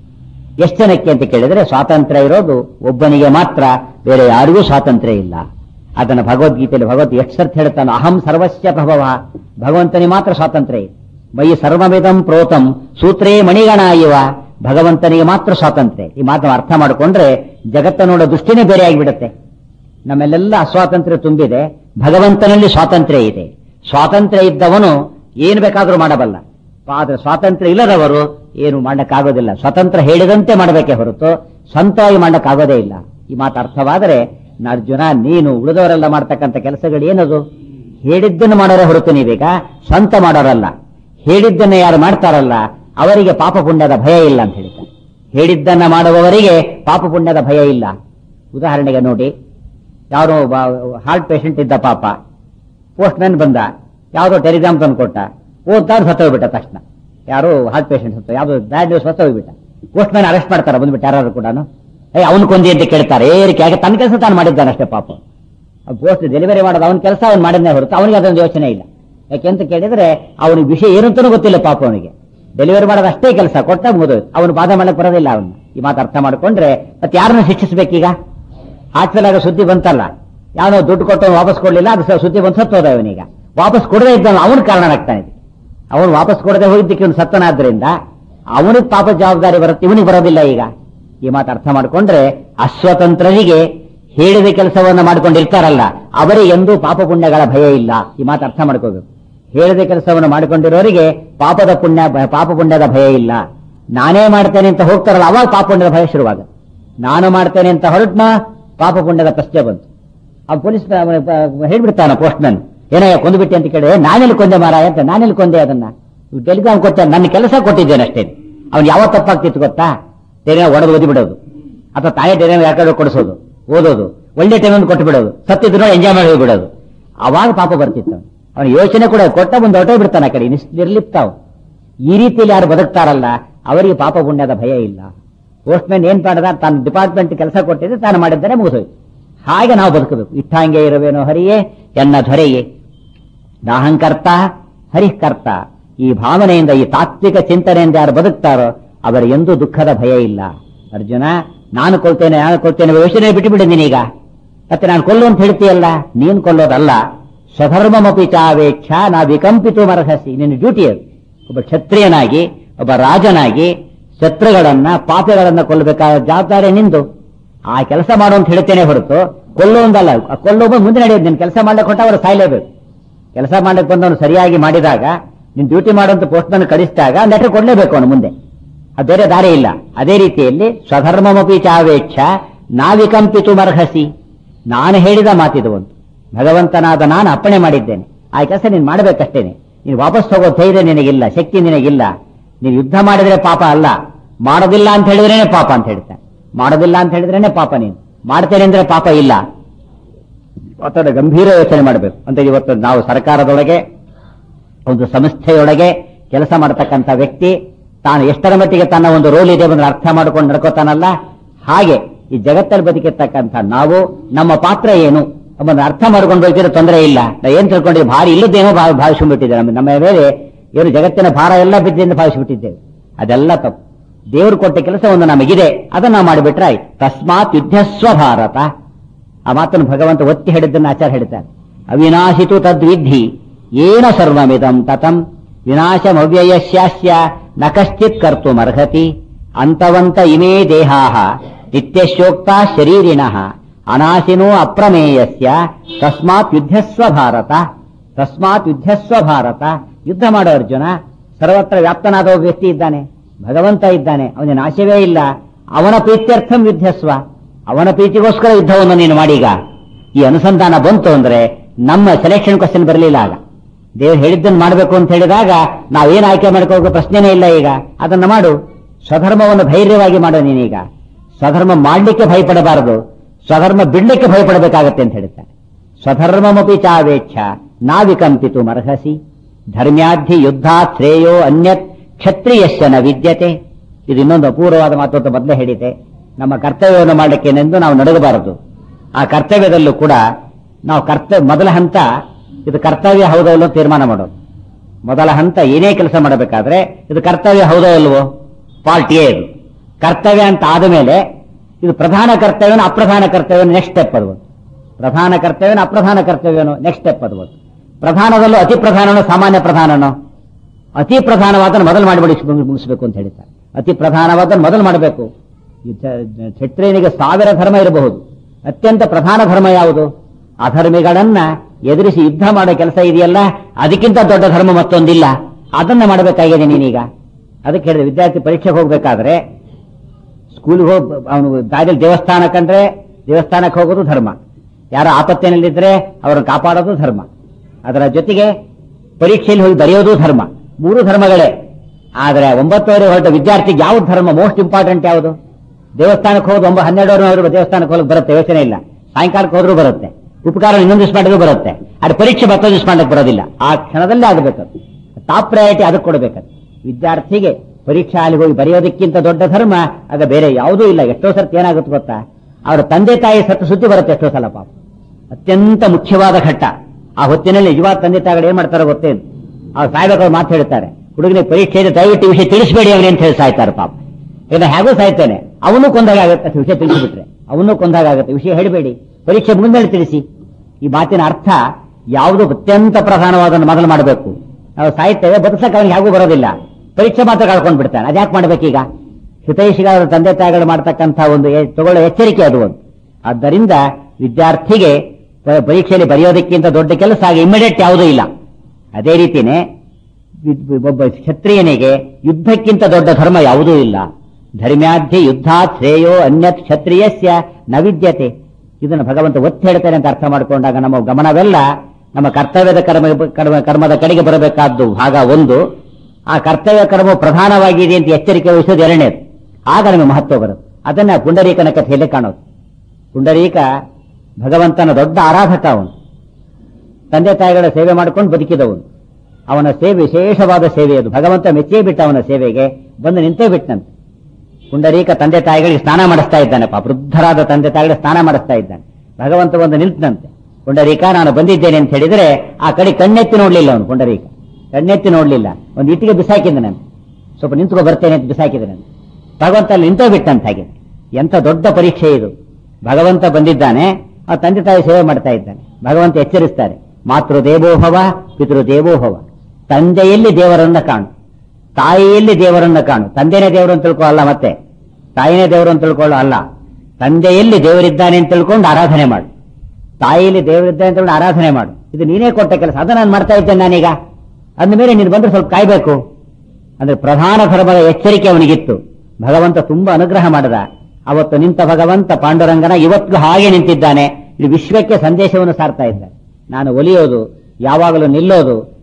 ಎಷ್ಟು ಜನಕ್ಕೆ ಅಂತ ಕೇಳಿದ್ರೆ ಸ್ವಾತಂತ್ರ್ಯ ಇರೋದು ಒಬ್ಬನಿಗೆ ಮಾತ್ರ ಬೇರೆ ಯಾರಿಗೂ ಸ್ವಾತಂತ್ರ್ಯ ಇಲ್ಲ ಅದನ್ನ ಭಗವದ್ಗೀತೆಯಲ್ಲಿ ಭಗವದ್ ಎಷ್ಟು ಸರ್ತಿ ಹೇಳ್ತಾನೆ ಅಹಂ ಸರ್ವಸ್ಯ ಪ್ರಭವ ಭಗವಂತನಿಗೆ ಮಾತ್ರ ಸ್ವಾತಂತ್ರ್ಯ ಇದೆ ಮೈ ಸರ್ವಮಿದಂ ಪ್ರೋತಂ ಸೂತ್ರೇ ಮಣಿಗಣ ಇವ ಭಗವಂತನಿಗೆ ಮಾತ್ರ ಸ್ವಾತಂತ್ರ್ಯ ಈ ಮಾತನ್ನು ಅರ್ಥ ಮಾಡಿಕೊಂಡ್ರೆ ಜಗತ್ತ ನೋಡೋ ದೃಷ್ಟಿನೇ ಬೇರೆ ಆಗಿಬಿಡುತ್ತೆ ನಮ್ಮೆಲ್ಲ ಅಸ್ವಾತಂತ್ರ್ಯ ತುಂಬಿದೆ ಭಗವಂತನಲ್ಲಿ ಸ್ವಾತಂತ್ರ್ಯ ಇದೆ ಸ್ವಾತಂತ್ರ್ಯ ಇದ್ದವನು ಏನು ಬೇಕಾದರೂ ಮಾಡಬಲ್ಲ ಆದ್ರೆ ಸ್ವಾತಂತ್ರ್ಯ ಇಲ್ಲದವರು ಏನು ಮಾಡಕ್ಕಾಗೋದಿಲ್ಲ ಸ್ವತಂತ್ರ ಹೇಳಿದಂತೆ ಮಾಡಬೇಕೇ ಹೊರತು ಸ್ವಂತವಾಗಿ ಮಾಡಕ್ಕಾಗೋದೇ ಇಲ್ಲ ಈ ಮಾತು ಅರ್ಥವಾದರೆ ಅರ್ಜುನ ನೀನು ಉಳಿದವರೆಲ್ಲ ಮಾಡ್ತಕ್ಕಂಥ ಕೆಲಸಗಳು ಏನದು ಹೇಳಿದ್ದನ್ನು ಮಾಡೋರೇ ಹೊರತು ನೀವೀಗ ಸ್ವಂತ ಮಾಡೋರಲ್ಲ ಹೇಳಿದ್ದನ್ನು ಯಾರು ಮಾಡ್ತಾರಲ್ಲ ಅವರಿಗೆ ಪಾಪ ಪುಣ್ಯದ ಭಯ ಇಲ್ಲ ಅಂತ ಹೇಳ್ತಾರೆ ಹೇಳಿದ್ದನ್ನ ಮಾಡುವವರಿಗೆ ಪಾಪ ಪುಣ್ಯದ ಭಯ ಇಲ್ಲ ಉದಾಹರಣೆಗೆ ನೋಡಿ ಯಾರೋ ಹಾರ್ಟ್ ಪೇಷಂಟ್ ಇದ್ದ ಪಾಪ ಪೋಸ್ಟ್ ಮ್ಯಾನ್ ಬಂದ ಯಾವುದೋ ಟೆಲಿಗ್ರಾಮ್ ತಂದು ಕೊಟ್ಟ ಓದ್ತಾರು ಸತ್ತೋಗ್ಬಿಟ್ಟ ತಕ್ಷಣ ಯಾರು ಹಾರ್ಟ್ ಪೇಷಂಟ್ ಸತ್ತ ಯಾವ್ದು ಬ್ಯಾಡ್ ನ್ಯೂಸ್ ಸತ್ತೋಗ್ಬಿಟ್ಟ ಪೋಸ್ಟ್ ಮ್ಯಾನ್ ಅರೆಸ್ಟ್ ಮಾಡ್ತಾರ ಬಂದ್ಬಿಟ್ಟು ಯಾರು ಕೂಡ ಏ ಅವನು ಕೊಂದಿ ಅಂತ ಕೇಳ್ತಾರೆ ಏರಿಕೆ ಯಾಕೆ ತನ್ನ ಕೆಲಸ ತಾನು ಮಾಡಿದ್ದಾನಷ್ಟೇ ಪಾಪ ಪೋಸ್ಟ್ ಡೆಲಿವರಿ ಮಾಡೋದು ಅವನ ಕೆಲಸ ಅವ್ನು ಮಾಡಿದ್ನೇ ಹೊರತು ಅವನಿಗೆ ಅದೊಂದು ಯೋಚನೆ ಇಲ್ಲ ಯಾಕೆಂತ ಕೇಳಿದ್ರೆ ಅವನಿಗೆ ವಿಷಯ ಏನು ಅಂತಾನೂ ಗೊತ್ತಿಲ್ಲ ಪಾಪ ಅವನಿಗೆ ಡೆಲಿವರಿ ಮಾಡೋದು ಅಷ್ಟೇ ಕೆಲಸ ಕೊಟ್ಟ ಮುಗಿದೋಯ್ತು ಅವನು ಬಾಧ ಮಾಡಕ್ ಬರೋದಿಲ್ಲ ಅವನು ಈ ಮಾತು ಅರ್ಥ ಮಾಡ್ಕೊಂಡ್ರೆ ಮತ್ತೆ ಯಾರನ್ನ ಶಿಕ್ಷಿಸ್ಬೇಕೀಗ ಹಾಸ್ಪಿಟಲ್ ಆಗ ಸುದ್ದಿ ಬಂತಲ್ಲ ಯಾವನೋ ದುಡ್ಡು ಕೊಟ್ಟು ವಾಪಸ್ ಕೊಡ್ಲಿಲ್ಲ ಅದು ಸ- ಸುದ್ದಿ ಬಂದು ಸತ್ತೋದ ಅವನೀಗ ವಾಪಸ್ ಕೊಡದೇ ಇದ್ದಾನ ಅವನು ಕಾರಣನಾಗ್ತಾನೆ ಅವನು ವಾಪಸ್ ಕೊಡದೆ ಹೋಗಿದ್ದಕ್ಕೆ ಇವನು ಸತ್ತನಾದ್ರಿಂದ ಅವನಿಗೆ ಪಾಪ ಜವಾಬ್ದಾರಿ ಬರುತ್ತೆ ಇವನಿಗೆ ಬರೋದಿಲ್ಲ ಈಗ ಈ ಮಾತು ಅರ್ಥ ಮಾಡ್ಕೊಂಡ್ರೆ ಅಸ್ವತಂತ್ರರಿಗೆ ಹೇಳಿದ ಕೆಲಸವನ್ನ ಮಾಡ್ಕೊಂಡಿರ್ತಾರಲ್ಲ ಅವರಿಗೆ ಎಂದೂ ಪಾಪ ಪುಣ್ಯಗಳ ಭಯ ಇಲ್ಲ ಈ ಮಾತು ಅರ್ಥ ಮಾಡ್ಕೋಬೇಕು ಹೇಳಿದ ಕೆಲಸವನ್ನು ಮಾಡಿಕೊಂಡಿರೋರಿಗೆ ಪಾಪದ ಪುಣ್ಯ ಪಾಪ ಪುಣ್ಯದ ಭಯ ಇಲ್ಲ ನಾನೇ ಮಾಡ್ತೇನೆ ಅಂತ ಹೋಗ್ತಾರಲ್ಲ ಅವಾಗ ಪಾಪ ಪುಣ್ಯದ ಭಯ ಶುರುವಾಗುತ್ತೆ ನಾನು ಮಾಡ್ತೇನೆ ಅಂತ ಹೊರಟ್ನ ಪಾಪ ಪುಣ್ಯದ ಪ್ರಶ್ನೆ ಬಂತು ಆ ಪೊಲೀಸ್ ಹೇಳ್ಬಿಡ್ತಾನ ಪೋಸ್ಟ್ ಮ್ಯಾನ್ ಏನಯ್ಯ ಕೊಂದುಬಿಟ್ಟೆ ಅಂತ ಕೇಳಿದ್ರೆ ನಾನೆಲ್ಲಿ ಕೊಂದೆ ಮಾರಾಯ ಅಂತ ನಾನೆಲ್ಲಿ ಕೊಂದೆ ಅದನ್ನ ಟೆಲಿಗ್ರಾಮ್ ಕೊಟ್ಟೆ ನನ್ನ ಕೆಲಸ ಕೊಟ್ಟಿದ್ದೇನೆ ಅಷ್ಟೇ ಅವ್ನು ಯಾವ ತಪ್ಪಾಗ್ತಿತ್ತು ಗೊತ್ತಾ ಟೆಲಿಗ್ರಾಮ್ ಒಡೆದು ಓದಿ ಬಿಡೋದು ಅಥವಾ ತಾನೇ ಟೆಲಿಗ್ರಾಮ್ ಯಾಕಡೆ ಕೊಡಿಸೋದು ಓದೋದು ಒಳ್ಳೆ ಟೈಮ್ ಕೊಟ್ಟು ಬಿಡೋದು ಸತ್ತಿದ್ರು ಎಂಜಾಯ್ ಮಾಡಿ ಬಿಡೋದು ಅವಾಗ ಪಾಪ ಬರ್ತಿತ್ತು ಅವನ ಯೋಚನೆ ಕೂಡ ಕೊಟ್ಟ ಮುಂದೆ ಹೊಟ್ಟೆ ಬಿಡ್ತಾನೆ ಆ ಕಡೆ ನಿರ್ಲಿಪ್ತಾವ್ ಈ ರೀತಿಯಲ್ಲಿ ಯಾರು ಬದುಕ್ತಾರಲ್ಲ ಅವರಿಗೆ ಪಾಪ ಪುಣ್ಯದ ಭಯ ಇಲ್ಲ ಪೋಸ್ಟ್ ಮ್ಯಾನ್ ಏನ್ ಮಾಡದ ತಾನು ಡಿಪಾರ್ಟ್ಮೆಂಟ್ ಕೆಲಸ ಕೊಟ್ಟಿದ್ರೆ ತಾನು ಮಾಡಿದ್ದಾರೆ ಮುಗಿದೋಯ್ತು ಹಾಗೆ ನಾವು ಬದುಕಬೇಕು ಇಟ್ಟಾಂಗೆ ಇರುವೇನೋ ಹರಿಯೇ ಎನ್ನ ಧೊರೆಯೇ ನಾಹಂಕರ್ತ ಹರಿಕರ್ತ ಈ ಭಾವನೆಯಿಂದ ಈ ತಾತ್ವಿಕ ಚಿಂತನೆಯಿಂದ ಯಾರು ಬದುಕ್ತಾರೋ ಅವರ ಎಂದೂ ದುಃಖದ ಭಯ ಇಲ್ಲ ಅರ್ಜುನ ನಾನು ಕೊಲ್ತೇನೆ ನಾನು ಕೊಲ್ತೇನೆ ಯೋಚನೆ ಬಿಟ್ಟುಬಿಡಿ ನೀನೀಗ ಮತ್ತೆ ನಾನು ಕೊಲ್ಲು ಅಂತ ಹೇಳ್ತೀಯಲ್ಲ ನೀನು ಕೊಲ್ಲೋದಲ್ಲ ಸ್ವಧರ್ಮಮಪಿ ಚಾವೇಕ್ಷ ನಾ ವಿಕಂಪಿತು ಮರಹಸಿ ನಿನ್ನ ಡ್ಯೂಟಿ ಅದು ಒಬ್ಬ ಕ್ಷತ್ರಿಯನಾಗಿ ಒಬ್ಬ ರಾಜನಾಗಿ ಶತ್ರುಗಳನ್ನ ಪಾಪಿಗಳನ್ನ ಕೊಲ್ಲಬೇಕಾದ ಜವಾಬ್ದಾರಿ ನಿಂದು ಆ ಕೆಲಸ ಮಾಡು ಅಂತ ಹೇಳ್ತೇನೆ ಹೊರತು ಕೊಲ್ಲೋ ಒಂದಲ್ಲ ಆ ಕೊಲ್ಲೊಬ್ಬ ಮುಂದೆ ನಡೆಯೋದು ನೀನು ಕೆಲಸ ಮಾಡ್ಲಿಕ್ಕೆ ಕೊಟ್ಟ ಅವರು ಸಾಯ್ಲೇಬೇಕು ಕೆಲಸ ಮಾಡ್ಲಿಕ್ಕೆ ಬಂದವನು ಸರಿಯಾಗಿ ಮಾಡಿದಾಗ ನೀನು ಡ್ಯೂಟಿ ಮಾಡುವಂತ ಪೋಸ್ಟ್ಮನ್ ಕಳಿಸಿದಾಗ ಲೆಟರ್ ಕೊಡ್ಲೇಬೇಕು ಅವನು ಮುಂದೆ ಅದು ಬೇರೆ ದಾರಿ ಇಲ್ಲ ಅದೇ ರೀತಿಯಲ್ಲಿ ಸ್ವಧರ್ಮಮಪಿ ಚಾವೇಚ್ಛ ನಾವಿಕಂಪಿತು ಮರ್ಹಸಿ ನಾನು ಹೇಳಿದ ಮಾತಿದು ಒಂದು ಭಗವಂತನಾದ ನಾನು ಅಪ್ಪಣೆ ಮಾಡಿದ್ದೇನೆ ಆ ಕೆಲಸ ನೀನು ಮಾಡಬೇಕಷ್ಟೇನೆ ನೀನು ವಾಪಸ್ ಹೋಗೋ ಧೈರ್ಯ ನಿನಗಿಲ್ಲ ಶಕ್ತಿ ನಿನಗಿಲ್ಲ ನೀನು ಯುದ್ಧ ಮಾಡಿದ್ರೆ ಪಾಪ ಅಲ್ಲ ಮಾಡೋದಿಲ್ಲ ಅಂತ ಹೇಳಿದ್ರೇನೆ ಪಾಪ ಅಂತ ಹೇಳ್ತಾನೆ ಮಾಡೋದಿಲ್ಲ ಅಂತ ಹೇಳಿದ್ರೇನೆ ಪಾಪ ನೀನು ಮಾಡ್ತೇನೆ ಅಂದ್ರೆ ಪಾಪ ಇಲ್ಲ ಒತ್ತಡ ಗಂಭೀರ ಯೋಚನೆ ಮಾಡಬೇಕು ಅಂತ ಇವತ್ತು ನಾವು ಸರ್ಕಾರದೊಳಗೆ ಒಂದು ಸಂಸ್ಥೆಯೊಳಗೆ ಕೆಲಸ ಮಾಡತಕ್ಕಂಥ ವ್ಯಕ್ತಿ ತಾನು ಎಷ್ಟರ ಮಟ್ಟಿಗೆ ತನ್ನ ಒಂದು ರೋಲ್ ಇದೆ ಅದನ್ನು ಅರ್ಥ ಮಾಡ್ಕೊಂಡು ನಡ್ಕೋತಾನಲ್ಲ ಹಾಗೆ ಈ ಜಗತ್ತಲ್ಲಿ ಬದುಕಿರ್ತಕ್ಕಂಥ ನಾವು ನಮ್ಮ ಪಾತ್ರ ಏನು ಎಂಬುದನ್ನು ಅರ್ಥ ಮಾಡ್ಕೊಂಡು ಹೋಗ್ತಿರೋ ತೊಂದರೆ ಇಲ್ಲ ನಾವು ಏನ್ ತಿಳ್ಕೊಂಡಿದ್ದೀವಿ ಭಾರಿ ಇಲ್ಲದೇನೋ ಭಾ- ಭಾವಿಸ್ಕೊಂಡ್ಬಿಟ್ಟಿದ್ದೇವೆ ನಮ್ಮ ನಮ್ಮ ಮೇಲೆ ಏನು ಜಗತ್ತಿನ ಭಾರ ಎಲ್ಲ ಬಿದ್ದಿಂದ ಭಾವಿಸ್ಬಿಟ್ಟಿದ್ದೇವೆ ಅದೆಲ್ಲ ತಪ್ಪು ದೇವರು ಕೊಟ್ಟ ಕೆಲಸ ಒಂದು ನಮಗಿದೆ ಅದನ್ನ ನಾವು ಮಾಡಿಬಿಟ್ರೆ ಆಯ್ತು ತಸ್ಮಾತ್ ಯುದ್ಧಸ್ವ ಭಾರತ ಆ ಮಾತನ್ನು ಭಗವಂತ ಒತ್ತಿ ಹೇಳಿದ್ದನ್ನು ಆಚಾರ ಹೇಳ್ತಾರೆ ಅವಿನಾಶಿತು ತದ್ವಿಧಿ ಏನ ಸರ್ವಮಿದಂ ತತಂ ವಿನಾಶಮವ್ಯಯಸ್ಯಾಸ್ಯ ನ ಕಶ್ಚಿತ್ ಕರ್ತುಮರ್ಹತಿ ಅಂತವಂತ ಇಮೇ ದೇಹಾಹ ನಿತ್ಯಶೋಕ್ತ ಶರೀರಿಣಃ ಅನಾಶಿನೋ ಅಪ್ರಮೇಯಸ್ಯ ತಸ್ಮಾತ್ ಯುದ್ಧಸ್ವ ಭಾರತ ತಸ್ಮಾತ್ ಯುದ್ಧಸ್ವ ಭಾರತ ಯುದ್ಧ ಮಾಡೋ ಅರ್ಜುನ ಸರ್ವತ್ರ ವ್ಯಾಪ್ತನಾದ ಒಬ್ಬ ವ್ಯಕ್ತಿ ಇದ್ದಾನೆ ಭಗವಂತ ಇದ್ದಾನೆ ಅವನ ನಾಶವೇ ಇಲ್ಲ ಅವನ ಪ್ರೀತ್ಯರ್ಥಂ ಯುದ್ಧಸ್ವ ಅವನ ಪ್ರೀತಿಗೋಸ್ಕರ ಯುದ್ಧವನ್ನು ನೀನು ಮಾಡೀಗ ಈ ಅನುಸಂಧಾನ ಬಂತು ಅಂದ್ರೆ ನಮ್ಮ ಸೆಲೆಕ್ಷನ್ ಕ್ವಶನ್ ಬರಲಿಲ್ಲ ಆಗ ದೇವರು ಹೇಳಿದ್ದನ್ನು ಮಾಡಬೇಕು ಅಂತ ಹೇಳಿದಾಗ ನಾವೇನು ಆಯ್ಕೆ ಮಾಡ್ಕೋಬೇಕು ಪ್ರಶ್ನೆನೇ ಇಲ್ಲ ಈಗ ಅದನ್ನ ಮಾಡು ಸ್ವಧರ್ಮವನ್ನು ಧೈರ್ಯವಾಗಿ ಮಾಡು ನೀನೀಗ ಸ್ವಧರ್ಮ ಮಾಡಲಿಕ್ಕೆ ಭಯಪಡಬಾರದು ಸ್ವಧರ್ಮ ಬಿಡ್ಲಿಕ್ಕೆ ಭಯಪಡಬೇಕಾಗತ್ತೆ ಅಂತ ಹೇಳ್ತಾರೆ ಸ್ವಧರ್ಮಮಪಿ ಚಾವೇಚ್ಛ ನಾವಿಕಂಪಿತು ಮರ್ಹಸಿ ಧರ್ಮ್ಯಾಧಿ ಯುದ್ಧ ಶ್ರೇಯೋ ಅನ್ಯತ್ ಕ್ಷತ್ರಿಯಶ್ಚ ನ ವಿದ್ಯತೆ ಇದು ಇನ್ನೊಂದು ಅಪೂರ್ವವಾದ ಮಾತು ಅಂತ ಮೊದಲೇ ಹೇಳಿದೆ ನಮ್ಮ ಕರ್ತವ್ಯವನ್ನು ಮಾಡಲಿಕ್ಕೇನೆಂದು ನಾವು ನಡಗಬಾರದು ಆ ಕರ್ತವ್ಯದಲ್ಲೂ ಕೂಡ ನಾವು ಕರ್ತವ್ಯ ಮೊದಲ ಹಂತ ಇದು ಕರ್ತವ್ಯ ಹೌದೋ ಅಲ್ವೋ ತೀರ್ಮಾನ ಮಾಡೋದು ಮೊದಲ ಹಂತ ಏನೇ ಕೆಲಸ ಮಾಡಬೇಕಾದ್ರೆ ಇದು ಕರ್ತವ್ಯ ಹೌದೋ ಅಲ್ವೋ ಪಾರ್ಟ್ ಎ ಇದು ಕರ್ತವ್ಯ ಅಂತ ಆದ ಮೇಲೆ ಇದು ಪ್ರಧಾನ ಕರ್ತವ್ಯನ ಅಪ್ರಧಾನ ಕರ್ತವ್ಯನ ನೆಕ್ಸ್ಟ್ ಸ್ಟೆಪ್ ಅದು ಪ್ರಧಾನ ಕರ್ತವ್ಯನ ಅಪ್ರಧಾನ ಕರ್ತವ್ಯನೋ ನೆಕ್ಸ್ಟ್ ಸ್ಟೆಪ್ ಅದು ಪ್ರಧಾನದಲ್ಲೂ ಅತಿ ಪ್ರಧಾನನೋ ಸಾಮಾನ್ಯ ಪ್ರಧಾನನೋ ಅತಿ ಪ್ರಧಾನವಾದನ್ನು ಮೊದಲು ಮಾಡಿಬಿಡಿ ಮುಗಿಸ್ಬೇಕು ಅಂತ ಹೇಳ್ತಾರೆ ಅತಿ ಪ್ರಧಾನವಾದನ್ನು ಮೊದಲು ಮಾಡಬೇಕು ಈ ಛ- ಕ್ಷತ್ರಿಯನಿಗೆ ಸಾವಿರ ಧರ್ಮ ಇರಬಹುದು ಅತ್ಯಂತ ಪ್ರಧಾನ ಧರ್ಮ ಯಾವುದು ಅಧರ್ಮಿಗಳನ್ನ ಎದುರಿಸಿ ಯುದ್ಧ ಮಾಡೋ ಕೆಲಸ ಇದೆಯಲ್ಲ ಅದಕ್ಕಿಂತ ದೊಡ್ಡ ಧರ್ಮ ಮತ್ತೊಂದಿಲ್ಲ ಅದನ್ನ ಮಾಡಬೇಕಾಗಿದೆ ನೀನೀಗ ಅದಕ್ಕೆ ಹೇಳಿದೆ ವಿದ್ಯಾರ್ಥಿ ಪರೀಕ್ಷೆಗೆ ಹೋಗ್ಬೇಕಾದ್ರೆ ಸ್ಕೂಲ್ಗೆ ಹೋಗಿ ಅವನು ದಾರಿಯಲ್ಲಿ ದೇವಸ್ಥಾನಕ್ಕಂದ್ರೆ ದೇವಸ್ಥಾನಕ್ಕೆ ಹೋಗೋದು ಧರ್ಮ ಯಾರ ಆಪತ್ತಿನಲ್ಲಿದ್ರೆ ಅವರನ್ನು ಕಾಪಾಡೋದು ಧರ್ಮ ಅದರ ಜೊತೆಗೆ ಪರೀಕ್ಷೆಯಲ್ಲಿ ಹೋಗಿ ಬರೆಯೋದು ಧರ್ಮ ಮೂರು ಧರ್ಮಗಳೇ ಆದರೆ ಒಂಬತ್ತುವರೆ ಹೊರಟ ವಿದ್ಯಾರ್ಥಿಗೆ ಯಾವ ಧರ್ಮ ಮೋಸ್ಟ್ ಇಂಪಾರ್ಟೆಂಟ್ ಯಾವುದು ದೇವಸ್ಥಾನಕ್ಕೆ ಹೋಗೋದು ಒಂಬ ಹನ್ನೆರಡುವರೆ ದೇವಸ್ಥಾನಕ್ಕೆ ಹೋಗಿ ಬರುತ್ತೆ ಯೋಚನೆ ಇಲ್ಲ ಸಾಯಂಕಾಲಕ್ಕೆ ಹೋದ್ರೂ ಬರುತ್ತೆ ಉಪಕಾರ ಇನ್ನೊಂದು ದಿವಸ ಮಾಡಿದ್ರು ಬರುತ್ತೆ ಅದು ಪರೀಕ್ಷೆ ಮತ್ತೊಂದು ದಿವಸ ಮಾಡಕ್ಕೆ ಬರೋದಿಲ್ಲ ಆ ಕ್ಷಣದಲ್ಲೇ ಆಗಬೇಕು ಟಾಪ್ ಪ್ರಯಾರಿಟಿ ಅದಕ್ಕೆ ಕೊಡಬೇಕು ವಿದ್ಯಾರ್ಥಿಗೆ ಪರೀಕ್ಷಾ ಅಲ್ಲಿ ಹೋಗಿ ಬರೆಯೋದಕ್ಕಿಂತ ದೊಡ್ಡ ಧರ್ಮ ಆಗ ಬೇರೆ ಯಾವುದೂ ಇಲ್ಲ ಎಷ್ಟೋ ಸರ್ತಿ ಏನಾಗುತ್ತೆ ಗೊತ್ತಾ ಅವರ ತಂದೆ ತಾಯಿ ಸತ್ತು ಸುದ್ದಿ ಬರುತ್ತೆ ಎಷ್ಟೋ ಸಲ ಪಾಪ ಅತ್ಯಂತ ಮುಖ್ಯವಾದ ಘಟ್ಟ ಆ ಹೊತ್ತಿನಲ್ಲಿ ನಿಜವಾದ ತಂದೆ ತಾಯಿಗಳು ಏನ್ ಮಾಡ್ತಾರೆ ಗೊತ್ತೇನು ಅವ್ರು ಸಾಯ್ಬೇಕಾದ್ರೆ ಮಾತು ಹೇಳ್ತಾರೆ ಹುಡುಗನಿಗೆ ಪರೀಕ್ಷೆ ಇದೆ ದಯವಿಟ್ಟು ಈ ವಿಷಯ ತಿಳಿಸಬೇಡಿ ಅವನೇ ಅಂತ ಹೇಳಿ ಸಾಯ್ತಾರೆ ಪಾಪ ಈಗ ಹೇಗೂ ಸಾಯ್ತಾನೆ ಅವನು ಕೊಂದಾಗುತ್ತೆ ಅಷ್ಟು ವಿಷಯ ತಿಳಿಸಿಬಿಟ್ರೆ ಅವನು ಕೊಂದಾಗುತ್ತೆ ವಿಷಯ ಹೇಳಬೇಡಿ ಪರೀಕ್ಷೆ ಮುಂದೆ ತಿಳಿಸಿ ಈ ಮಾತಿನ ಅರ್ಥ ಯಾವುದು ಅತ್ಯಂತ ಪ್ರಧಾನವಾದನ್ನು ಮೊದಲು ಮಾಡಬೇಕು ನಾವು ಸಾಯ್ತೇವೆ ಬದುಕಕ್ಕೆ ಅವನಿಗೆ ಹೇಗೂ ಬರೋದಿಲ್ಲ ಪರೀಕ್ಷೆ ಮಾತ್ರ ಕಳ್ಕೊಂಡು ಬಿಡ್ತಾನೆ ಅದ್ಯಾಕೆ ಮಾಡ್ಬೇಕೀಗ ಹಿತೈಷಿಗಾರ ತಂದೆ ತಾಯಿಗಳು ಮಾಡ್ತಕ್ಕಂಥ ಒಂದು ಎ- ತಗೊಳ್ಳೋ ಎಚ್ಚರಿಕೆ ಅದು ಒಂದು ಆದ್ದರಿಂದ ವಿದ್ಯಾರ್ಥಿಗೆ ಪ- ಪರೀಕ್ಷೆಯಲ್ಲಿ ಬರೆಯೋದಕ್ಕಿಂತ ದೊಡ್ಡ ಕೆಲಸ ಆಗ ಇಮಿಡಿಯೇಟ್ ಯಾವುದೂ ಇಲ್ಲ ಅದೇ ರೀತಿನೇ ವಿ- ಒಬ್ಬ ಕ್ಷತ್ರಿಯನಿಗೆ ಯುದ್ಧಕ್ಕಿಂತ ದೊಡ್ಡ ಧರ್ಮ ಯಾವುದೂ ಇಲ್ಲ ಧರ್ಮ್ಯಾಧ್ಯ ಯುದ್ಧ ಶ್ರೇಯೋ ಅನ್ಯತ್ ಕ್ಷತ್ರಿಯಸ್ಯ ನ ವಿದ್ಯತೆ ಇದನ್ನು ಭಗವಂತ ಒತ್ತಿ ಹೇಳ್ತಾನೆ ಅಂತ ಅರ್ಥ ಮಾಡಿಕೊಂಡಾಗ ನಮ್ಮ ಗಮನವೆಲ್ಲ ನಮ್ಮ ಕರ್ತವ್ಯದ ಕರ್ಮ ಕರ್ಮ- ಕರ್ಮದ ಕಡೆಗೆ ಬರಬೇಕಾದ್ದು ಭಾಗ ಒಂದು ಆ ಕರ್ತವ್ಯ ಕರ್ಮ ಪ್ರಧಾನವಾಗಿದೆ ಅಂತ ಎಚ್ಚರಿಕೆ ವಹಿಸೋದು ಎರಡನೇದು ಆಗ ನಮಗೆ ಮಹತ್ವ ಬರುತ್ತೆ ಅದನ್ನ ಪುಂಡರೀಕನ ಕಥೆಯಲ್ಲಿ ಕಾಣೋದು ಪುಂಡರೀಕ ಭಗವಂತನ ದೊಡ್ಡ ಆರಾಧಕ ಅವನು ತಂದೆ ತಾಯಿಗಳ ಸೇವೆ ಮಾಡ್ಕೊಂಡು ಬದುಕಿದವನು ಅವನ ಸೇವೆ ವಿಶೇಷವಾದ ಸೇವೆ ಅದು ಭಗವಂತ ಮೆಚ್ಚೇ ಬಿಟ್ಟ ಅವನ ಸೇವೆಗೆ ಬಂದು ನಿಂತೇ ಬಿಟ್ಟಂತೆ ಪುಂಡರೀಕ ತಂದೆ ತಾಯಿಗಳಿಗೆ ಸ್ನಾನ ಮಾಡಿಸ್ತಾ ಇದ್ದಾನೆ ಪಾಪ ವೃದ್ಧರಾದ ತಂದೆ ತಾಯಿಗಳಿಗೆ ಸ್ನಾನ ಮಾಡಿಸ್ತಾ ಇದ್ದಾನೆ ಭಗವಂತ ಒಂದು ನಿಂತಂತೆ ಪುಂಡರೀಕ ನಾನು ಬಂದಿದ್ದೇನೆ ಅಂತ ಹೇಳಿದ್ರೆ ಆ ಕಡೆ ಕಣ್ಣೆತ್ತಿ ನೋಡ್ಲಿಲ್ಲ ಅವನು ಪುಂಡರೀಕ ಕಣ್ಣೆತ್ತಿ ನೋಡ್ಲಿಲ್ಲ ಒಂದು ಇಟ್ಟಿಗೆ ಬಿಸಾಕಿದ್ದಾನೆ ಸ್ವಲ್ಪ ನಿಂತ್ಕೊ ಬರ್ತೇನೆ ಅಂತ ಬಿಸಾಕಿದ್ದಾನೆ ಭಗವಂತ ಅಲ್ಲಿ ನಿಂತೇ ಬಿಟ್ಟಂತ ಹಾಗೆ ಎಂತ ದೊಡ್ಡ ಪರೀಕ್ಷೆ ಇದು ಭಗವಂತ ಬಂದಿದ್ದಾನೆ ಆ ತಂದೆ ತಾಯಿ ಸೇವೆ ಮಾಡ್ತಾ ಇದ್ದಾನೆ ಭಗವಂತ ಎಚ್ಚರಿಸ್ತಾರೆ ಮಾತೃ ದೇವೋಭವ ಪಿತೃ ದೇವೋಭವ ತಂದೆಯಲ್ಲಿ ದೇವರನ್ನ ಕಾಣು ತಾಯಿಯಲ್ಲಿ ದೇವರನ್ನ ಕಾಣು ತಂದೆನೇ ದೇವರು ಅಂತ ತಿಳ್ಕೊ ಅಲ್ಲ ಮತ್ತೆ ತಾಯಿನೇ ದೇವರು ಅಂತ ತಿಳ್ಕೊಳ್ಳೋ ಅಲ್ಲ ತಂದೆಯಲ್ಲಿ ದೇವರಿದ್ದಾನೆ ಅಂತ ತಿಳ್ಕೊಂಡು ಆರಾಧನೆ ಮಾಡು ತಾಯಿಯಲ್ಲಿ ದೇವರಿದ್ದಾನೆ ಅಂತ ತಿಳ್ಕೊಂಡು ಆರಾಧನೆ ಮಾಡು ಇದು ನೀನೇ ಕೊಟ್ಟ ಕೆಲಸ ಅದನ್ನ ನಾನು ಮಾಡ್ತಾ ಇದ್ದೇನೆ ನಾನೀಗ ಅಂದಮೇಲೆ ನೀನು ಬಂದ್ರೆ ಸ್ವಲ್ಪ ಕಾಯ್ಬೇಕು ಅಂದ್ರೆ ಪ್ರಧಾನ ಧರ್ಮದ ಎಚ್ಚರಿಕೆ ಅವನಿಗಿತ್ತು ಭಗವಂತ ತುಂಬಾ ಅನುಗ್ರಹ ಮಾಡಿದ ಅವತ್ತು ನಿಂತ ಭಗವಂತ ಪಾಂಡುರಂಗನ ಇವತ್ತಿಗೂ ಹಾಗೆ ನಿಂತಿದ್ದಾನೆ ಇದು ವಿಶ್ವಕ್ಕೆ ಸಂದೇಶವನ್ನು ಸಾರ್ತಾ ಇದ್ದಾನೆ ನಾನು ಒಲಿಯೋದು ಯಾವಾಗಲೂ ನಿಲ್ಲೋದು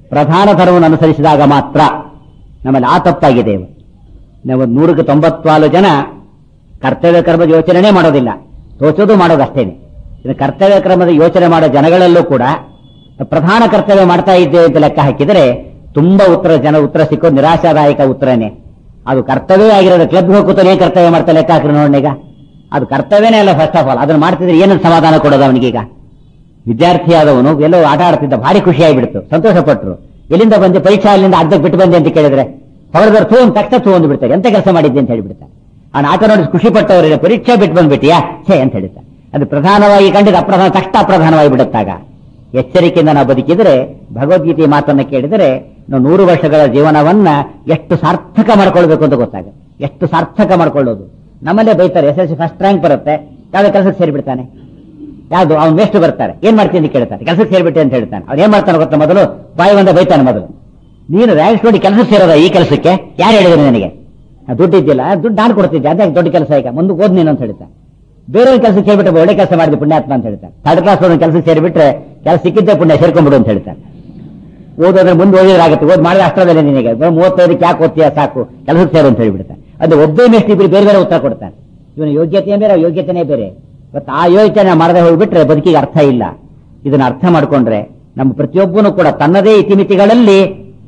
ಪ್ರಧಾನ ಧರ್ಮವನ್ನು ಅನುಸರಿಸಿದಾಗ ಮಾತ್ರ ನಮ್ಮಲ್ಲಿ ಆ ತಪ್ಪಾಗಿದೆ ಇವತ್ತು. ನಾವು ನೂರಕ್ಕೆ ತೊಂಬತ್ನಾಲ್ಕು ಜನ ಕರ್ತವ್ಯ ಕರ್ಮದ ಯೋಚನೆನೇ ಮಾಡೋದಿಲ್ಲ ತೋಚೋದು ಮಾಡೋದಷ್ಟೇನೆ ಇದು ಕರ್ತವ್ಯ ಕ್ರಮದ ಯೋಚನೆ ಮಾಡೋ ಜನಗಳಲ್ಲೂ ಕೂಡ ಪ್ರಧಾನ ಕರ್ತವ್ಯ ಮಾಡ್ತಾ ಇದ್ದೇವೆ ಅಂತ ಲೆಕ್ಕ ಹಾಕಿದರೆ ತುಂಬಾ ಉತ್ತರ ಜನ ಉತ್ತರ ಸಿಕ್ಕೋದು ನಿರಾಶಾದಾಯಕ ಉತ್ತರನೇ ಅದು ಕರ್ತವ್ಯ ಆಗಿರೋದು ಕ್ಲಬ್ ಹೋಗ್ತಾನೆ ಕರ್ತವ್ಯ ಮಾಡ್ತಾ ಲೆಕ್ಕ ಹಾಕ್ರಿ ನೋಡೋಣ ಈಗ ಅದು ಕರ್ತವ್ಯನೇ ಅಲ್ಲ ಫಸ್ಟ್ ಆಫ್ ಆಲ್ ಅದನ್ನ ಮಾಡ್ತಿದ್ರೆ ಏನು ಸಮಾಧಾನ ಕೊಡೋದು ಅವನಿಗೀಗ ವಿದ್ಯಾರ್ಥಿಯಾದವನು ಎಲ್ಲೋ ಆಟ ಆಡ್ತಿದ್ದ ಭಾರಿ ಖುಷಿ ಆಗಿಬಿಡ್ತು ಸಂತೋಷ ಪಟ್ರು ಎಲ್ಲಿಂದ ಬಂದೆ ಪರೀಕ್ಷಾ ಅಲ್ಲಿಂದ ಅರ್ಧಕ್ಕೆ ಬಿಟ್ಟು ಬಂದೆ ಅಂತ ಕೇಳಿದ್ರೆ ಹೊರದವ್ರು ಥೂ ಅಂತ ತಕ್ಷಣ ಥೂ ಒಂದು ಬಿಡ್ತಾರೆ ಎಂತ ಕೆಲಸ ಮಾಡಿದ್ದೆ ಅಂತ ಹೇಳಿಬಿಡ್ತಾರೆ ಅವನ ಆಟ ನೋಡಿ ಖುಷಿ ಪಟ್ಟವರಿಗೆ ಪರೀಕ್ಷೆ ಬಿಟ್ಟು ಬಂದ್ಬಿಟ್ಟಿಯಾ ಛೇ ಅಂತ ಹೇಳ್ತಾರೆ ಅದು ಪ್ರಧಾನವಾಗಿ ಕಂಡಿದ್ದು ಅಪ್ರಧಾನ ತಕ್ಷಣ ಅಪ್ರಧಾನವಾಗಿ ಬಿಡುತ್ತಾಗ ಎಚ್ಚರಿಕೆಯಿಂದ ನಾವು ಬದುಕಿದರೆ ಭಗವದ್ಗೀತೆ ಮಾತನ್ನ ಕೇಳಿದರೆ ನಾವು ನೂರು ವರ್ಷಗಳ ಜೀವನವನ್ನ ಎಷ್ಟು ಸಾರ್ಥಕ ಮಾಡ್ಕೊಳ್ಬೇಕು ಅಂತ ಗೊತ್ತಾಗುತ್ತೆ ಎಷ್ಟು ಸಾರ್ಥಕ ಮಾಡ್ಕೊಳ್ಳೋದು ನಮ್ಮಲ್ಲೇ ಬೈತಾರೆ S S C first rank ಬರುತ್ತೆ ಯಾವ್ದು ಕೆಲಸಕ್ಕೆ ಸೇರಿಬಿಡ್ತಾನೆ ಯಾವ್ದು ಅವ್ನು ವೇಸ್ಟ್ ಬರ್ತಾರೆ ಏನ್ ಮಾಡ್ತೀನಿ ಅಂತ ಕೇಳ್ತಾನೆ ಕೆಲಸಕ್ಕೆ ಸೇರ್ಬಿಟ್ಟೆ ಅಂತ ಹೇಳ್ತಾನೆ ಅವ್ನು ಏನ್ ಮಾಡ್ತಾನೆ ಗೊತ್ತಾ ಮೊದಲು ಬಾಯಿ ಬಂದ ಬೈತಾನೆ ಮೊದಲು ನೀನು ರ್ಯಾಂಕ್ಸ್ ನೋಡಿ ಕೆಲಸಕ್ಕೆ ಸೇರೋದ ಈ ಕೆಲಸಕ್ಕೆ ಯಾರು ಹೇಳಿದ್ರು ನನಗೆ ಆ ದುಡ್ಡು ಇದ್ದಿಲ್ಲ ಆ ದುಡ್ಡು ನಾನು ಕೊಡ್ತಿದ್ದೆ ಅದೇ ದೊಡ್ಡ ಕೆಲಸ ಈಗ ಮುಂದೆ ಓದ್ ನೀನು ಅಂತ ಹೇಳ್ತಾನೆ ಬೇರೆಯವ್ರ ಕೆಲಸಕ್ಕೆ ಸೇರ್ಬಿಟ್ರೆ ಒಳ್ಳೆ ಕೆಲಸ ಮಾಡಿದ ಪುಣ್ಯಾತ್ಮ ಅಂತ ಹೇಳ್ತಾನೆ ಥರ್ಡ್ ಕ್ಲಾಸ್ ಒಂದು ಕೆಲಸಕ್ಕೆ ಸೇರಿಬಿಟ್ರೆ ಕೆಲಸ ಸಿಕ್ಕಿದ್ದೆ ಪುಣ್ಯ ಸೇರ್ಕೊಂಡ್ಬಿಡು ಅಂತ ಹೇಳ್ತಾನೆ ಓದೋದ್ರೆ ಮುಂದೆ ಓದಿದ್ರೆ ಆಗುತ್ತೆ ಓದ್ ಮಾಡಿದ್ರೆ ಅಷ್ಟರಲ್ಲೇ ನಿನಗೆ ಬರೀ ಮೂವತ್ತೈದಕ್ಕೆ ಯಾಕೆ ಓದ್ತೀಯ ಸಾಕು ಕೆಲಸಕ್ಕೆ ಸೇರು ಅಂತ ಹೇಳ್ಬಿಡ್ತಾನೆ ಅದು ಒಬ್ಬೇ ಮೇಷ್ಟಿ ಇಬ್ಬರು ಬೇರೆ ಬೇರೆ ಉತ್ತರ ಕೊಡ್ತಾನೆ ಇವನ ಯೋಗ್ಯತೆ ಬೇರೆ ಅವ್ರ ಯೋಗ್ಯತೆನೇ ಬೇರೆ ಇವತ್ತು ಆ ಯೋಚನೆ ಮಾಡದೆ ಹೋಗ್ಬಿಟ್ರೆ ಬದುಕಿಗೆ ಅರ್ಥ ಇಲ್ಲ ಇದನ್ನ ಅರ್ಥ ಮಾಡ್ಕೊಂಡ್ರೆ ನಮ್ಮ ಪ್ರತಿಯೊಬ್ಬನು ಕೂಡ ತನ್ನದೇ ಇತಿಮಿತಿಗಳಲ್ಲಿ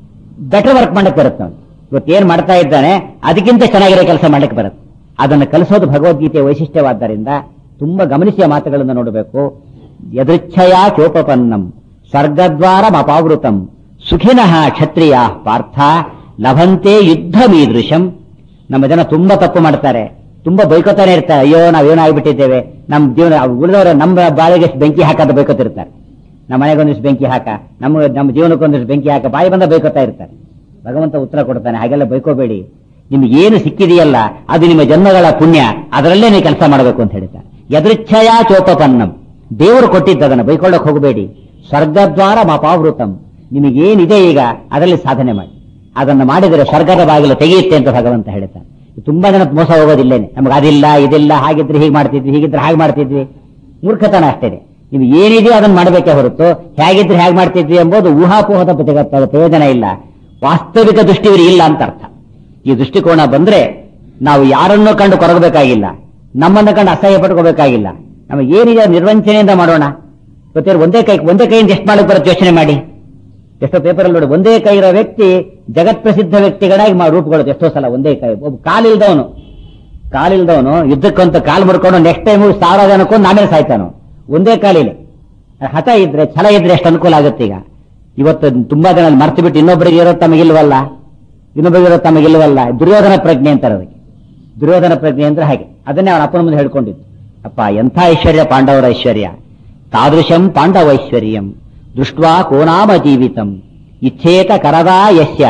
ಬೆಟರ್ ವರ್ಕ್ ಮಾಡಕ್ಕೆ ಬರುತ್ತೆ ಅವನು ಇವತ್ತು ಏನ್ ಮಾಡ್ತಾ ಇದ್ದಾನೆ ಅದಕ್ಕಿಂತ ಚೆನ್ನಾಗಿರೋ ಕೆಲಸ ಮಾಡಕ್ಕೆ ಬರುತ್ತೆ ಅದನ್ನು ಕಲಿಸೋದು ಭಗವದ್ಗೀತೆಯ ವೈಶಿಷ್ಟ್ಯವಾದ್ದರಿಂದ ತುಂಬಾ ಗಮನಿಸಿದ ಮಾತುಗಳನ್ನು ನೋಡಬೇಕು ಯದೃಚ್ಛಯ ಚೋಪಪನ್ನಂ ಸ್ವರ್ಗದ್ವಾರ ಅಪಾವೃತಂ ಸುಖಿನಃ ಕ್ಷತ್ರಿಯ ಪಾರ್ಥ ಲಭಂತೆ ಯುದ್ಧ ಮೀದೃಶಂ ನಮ್ಮ ಜನ ತುಂಬಾ ತಪ್ಪು ಮಾಡ್ತಾರೆ ತುಂಬಾ ಬೈಕೋತಾನೆ ಇರ್ತಾರೆ ಅಯ್ಯೋ ನಾವೇನೋ ಆಗ್ಬಿಟ್ಟಿದ್ದೇವೆ ನಮ್ಮ ಜೀವನ ಉಳಿದವರು ನಮ್ಮ ಬಾಳಿಗೆ ಬೆಂಕಿ ಹಾಕಂತ ಬೈಕೋತಿರ್ತಾರೆ ನಮ್ಮ ಮನೆಗೊಂದಿಷ್ಟು ಬೆಂಕಿ ಹಾಕ ನಮ್ಮ ನಮ್ಮ ಜೀವನಕ್ಕೊಂದಿಷ್ಟು ಬೆಂಕಿ ಹಾಕ ಬಾಯಿ ಬಂದ ಬೈಕೋತಾ ಇರ್ತಾರೆ ಭಗವಂತ ಉತ್ತರ ಕೊಡ್ತಾನೆ ಹಾಗೆಲ್ಲ ಬೈಕೋಬೇಡಿ ನಿಮ್ಗೆ ಏನು ಸಿಕ್ಕಿದೆಯಲ್ಲ ಅದು ನಿಮ್ಮ ಜನ್ಮಗಳ ಪುಣ್ಯ ಅದರಲ್ಲೇ ನೀವು ಕೆಲಸ ಮಾಡಬೇಕು ಅಂತ ಹೇಳ್ತಾರೆ ಯದೃಚ್ಛಯ ಚೋಪಪನ್ನಂ ದೇವರು ಕೊಟ್ಟಿದ್ದು ಅದನ್ನು ಬೈಕೊಳ್ಳಕ್ ಹೋಗಬೇಡಿ ಸ್ವರ್ಗದ್ವಾರ ಮಪಾವೃತಂ ನಿಮಗೇನಿದೆ ಈಗ ಅದರಲ್ಲಿ ಸಾಧನೆ ಮಾಡಿ ಅದನ್ನು ಮಾಡಿದರೆ ಸ್ವರ್ಗದ ಬಾಗಿಲು ತೆಗೆಯುತ್ತೆ ಅಂತ ಭಗವಂತ ಹೇಳ್ತಾನೆ ತುಂಬಾ ಜನ ಮೋಸ ಹೋಗೋದಿಲ್ಲೇನೆ ನಮ್ಗೆ ಅದಿಲ್ಲ ಇದಿಲ್ಲ ಹಾಗಿದ್ರೆ ಹೀಗೆ ಮಾಡ್ತಿದ್ವಿ ಹೀಗಿದ್ರೆ ಹಾಗೆ ಮಾಡ್ತಿದ್ವಿ ಮೂರ್ಖತನ ಅಷ್ಟೇ ನೀವು ಏನಿದೆ ಅದನ್ನು ಮಾಡಬೇಕೇ ಹೊರತು ಹೇಗಿದ್ರೆ ಹೇಗೆ ಮಾಡ್ತಿದ್ವಿ ಎಂಬುದು ಊಹಾಪೋಹದ ಪ್ರತಿಗತ ಪ್ರಯೋಜನ ಇಲ್ಲ ವಾಸ್ತವಿಕ ದೃಷ್ಟಿ ಇವ್ರಿಗೆ ಇಲ್ಲ ಅಂತ ಅರ್ಥ ಈ ದೃಷ್ಟಿಕೋನ ಬಂದ್ರೆ ನಾವು ಯಾರನ್ನೂ ಕಂಡು ಕೊರಗಬೇಕಾಗಿಲ್ಲ ನಮ್ಮನ್ನು ಕಂಡು ಅಸಹ್ಯ ಪಟ್ಕೋಬೇಕಾಗಿಲ್ಲ ನಮಗೆ ಏನಿದೆ ಅದು ನಿರ್ವಂಚನೆಯಿಂದ ಮಾಡೋಣ ಗೊತ್ತಿರೋ ಒಂದೇ ಕೈ ಒಂದೇ ಕೈಯಿಂದ ಎಷ್ಟು ಮಾಡಕ್ಕೆ ಬರುತ್ತೆ ಯೋಚನೆ ಮಾಡಿ ಎಷ್ಟೋ ಪೇಪರ್ ಅಲ್ಲಿ ನೋಡಿ ಒಂದೇ ಕೈ ಇರೋ ವ್ಯಕ್ತಿ ಜಗತ್ ಪ್ರಸಿದ್ಧ ವ್ಯಕ್ತಿಗಳಾಗಿ ಮಾ- ರೂಪುಗೊಳ್ಳುತ್ತೆ ಎಷ್ಟೋ ಸಲ ಒಂದೇ ಕೈ ಒಬ್ಬ ಕಾಲಿಲ್ದವನು ಕಾಲಿಲ್ದವನು ಯುದ್ಧಕ್ಕಂತ ಕಾಲು ಮುಡ್ಕೊಂಡು ನೆಕ್ಸ್ಟ್ ಟೈಮ್ ಸಾವಿರ ಜನಕ್ಕೊಂದು ಆಮೇಲೆ ಸಾಯ್ತಾನು ಒಂದೇ ಕಾಲಿಲೆ ಹಠ ಇದ್ರೆ ಛಲ ಇದ್ರೆ ಎಷ್ಟು ಅನುಕೂಲ ಆಗುತ್ತೆ ಈಗ ಇವತ್ತು ತುಂಬಾ ಜನ ಮರ್ತು ಬಿಟ್ಟು ಇನ್ನೊಬ್ಬರಿಗೆ ಇರೋ ತಮಗಿಲ್ವಲ್ಲ ಇನ್ನೊಬ್ಬರಿಗೆ ಇರೋ ತಮಗಿಲ್ವಲ್ಲ ದುರ್ಯೋಧನ ಪ್ರಜ್ಞೆ ಅಂತಾರೆ ಅದಕ್ಕೆ ದುರ್ಯೋಧನ ಪ್ರಜ್ಞೆ ಅಂದ್ರೆ ಹಾಗೆ ಅದನ್ನೇ ಅವನ ಅಪ್ಪನ ಮುಂದೆ ಹೇಳ್ಕೊಂಡಿದ್ದು ಅಪ್ಪ ಎಂಥ ಐಶ್ವರ್ಯ ಪಾಂಡವರ ಐಶ್ವರ್ಯ ತಾದೃಶಂ ಪಾಂಡವೈಶ್ವರ್ಯಂ ದೃಷ್ಟ್ವಾ ಕೋನಾಮ ಜೀವಿತಂ ಇಚ್ಛೇತ ಕರದಾ ಯಸ್ಯ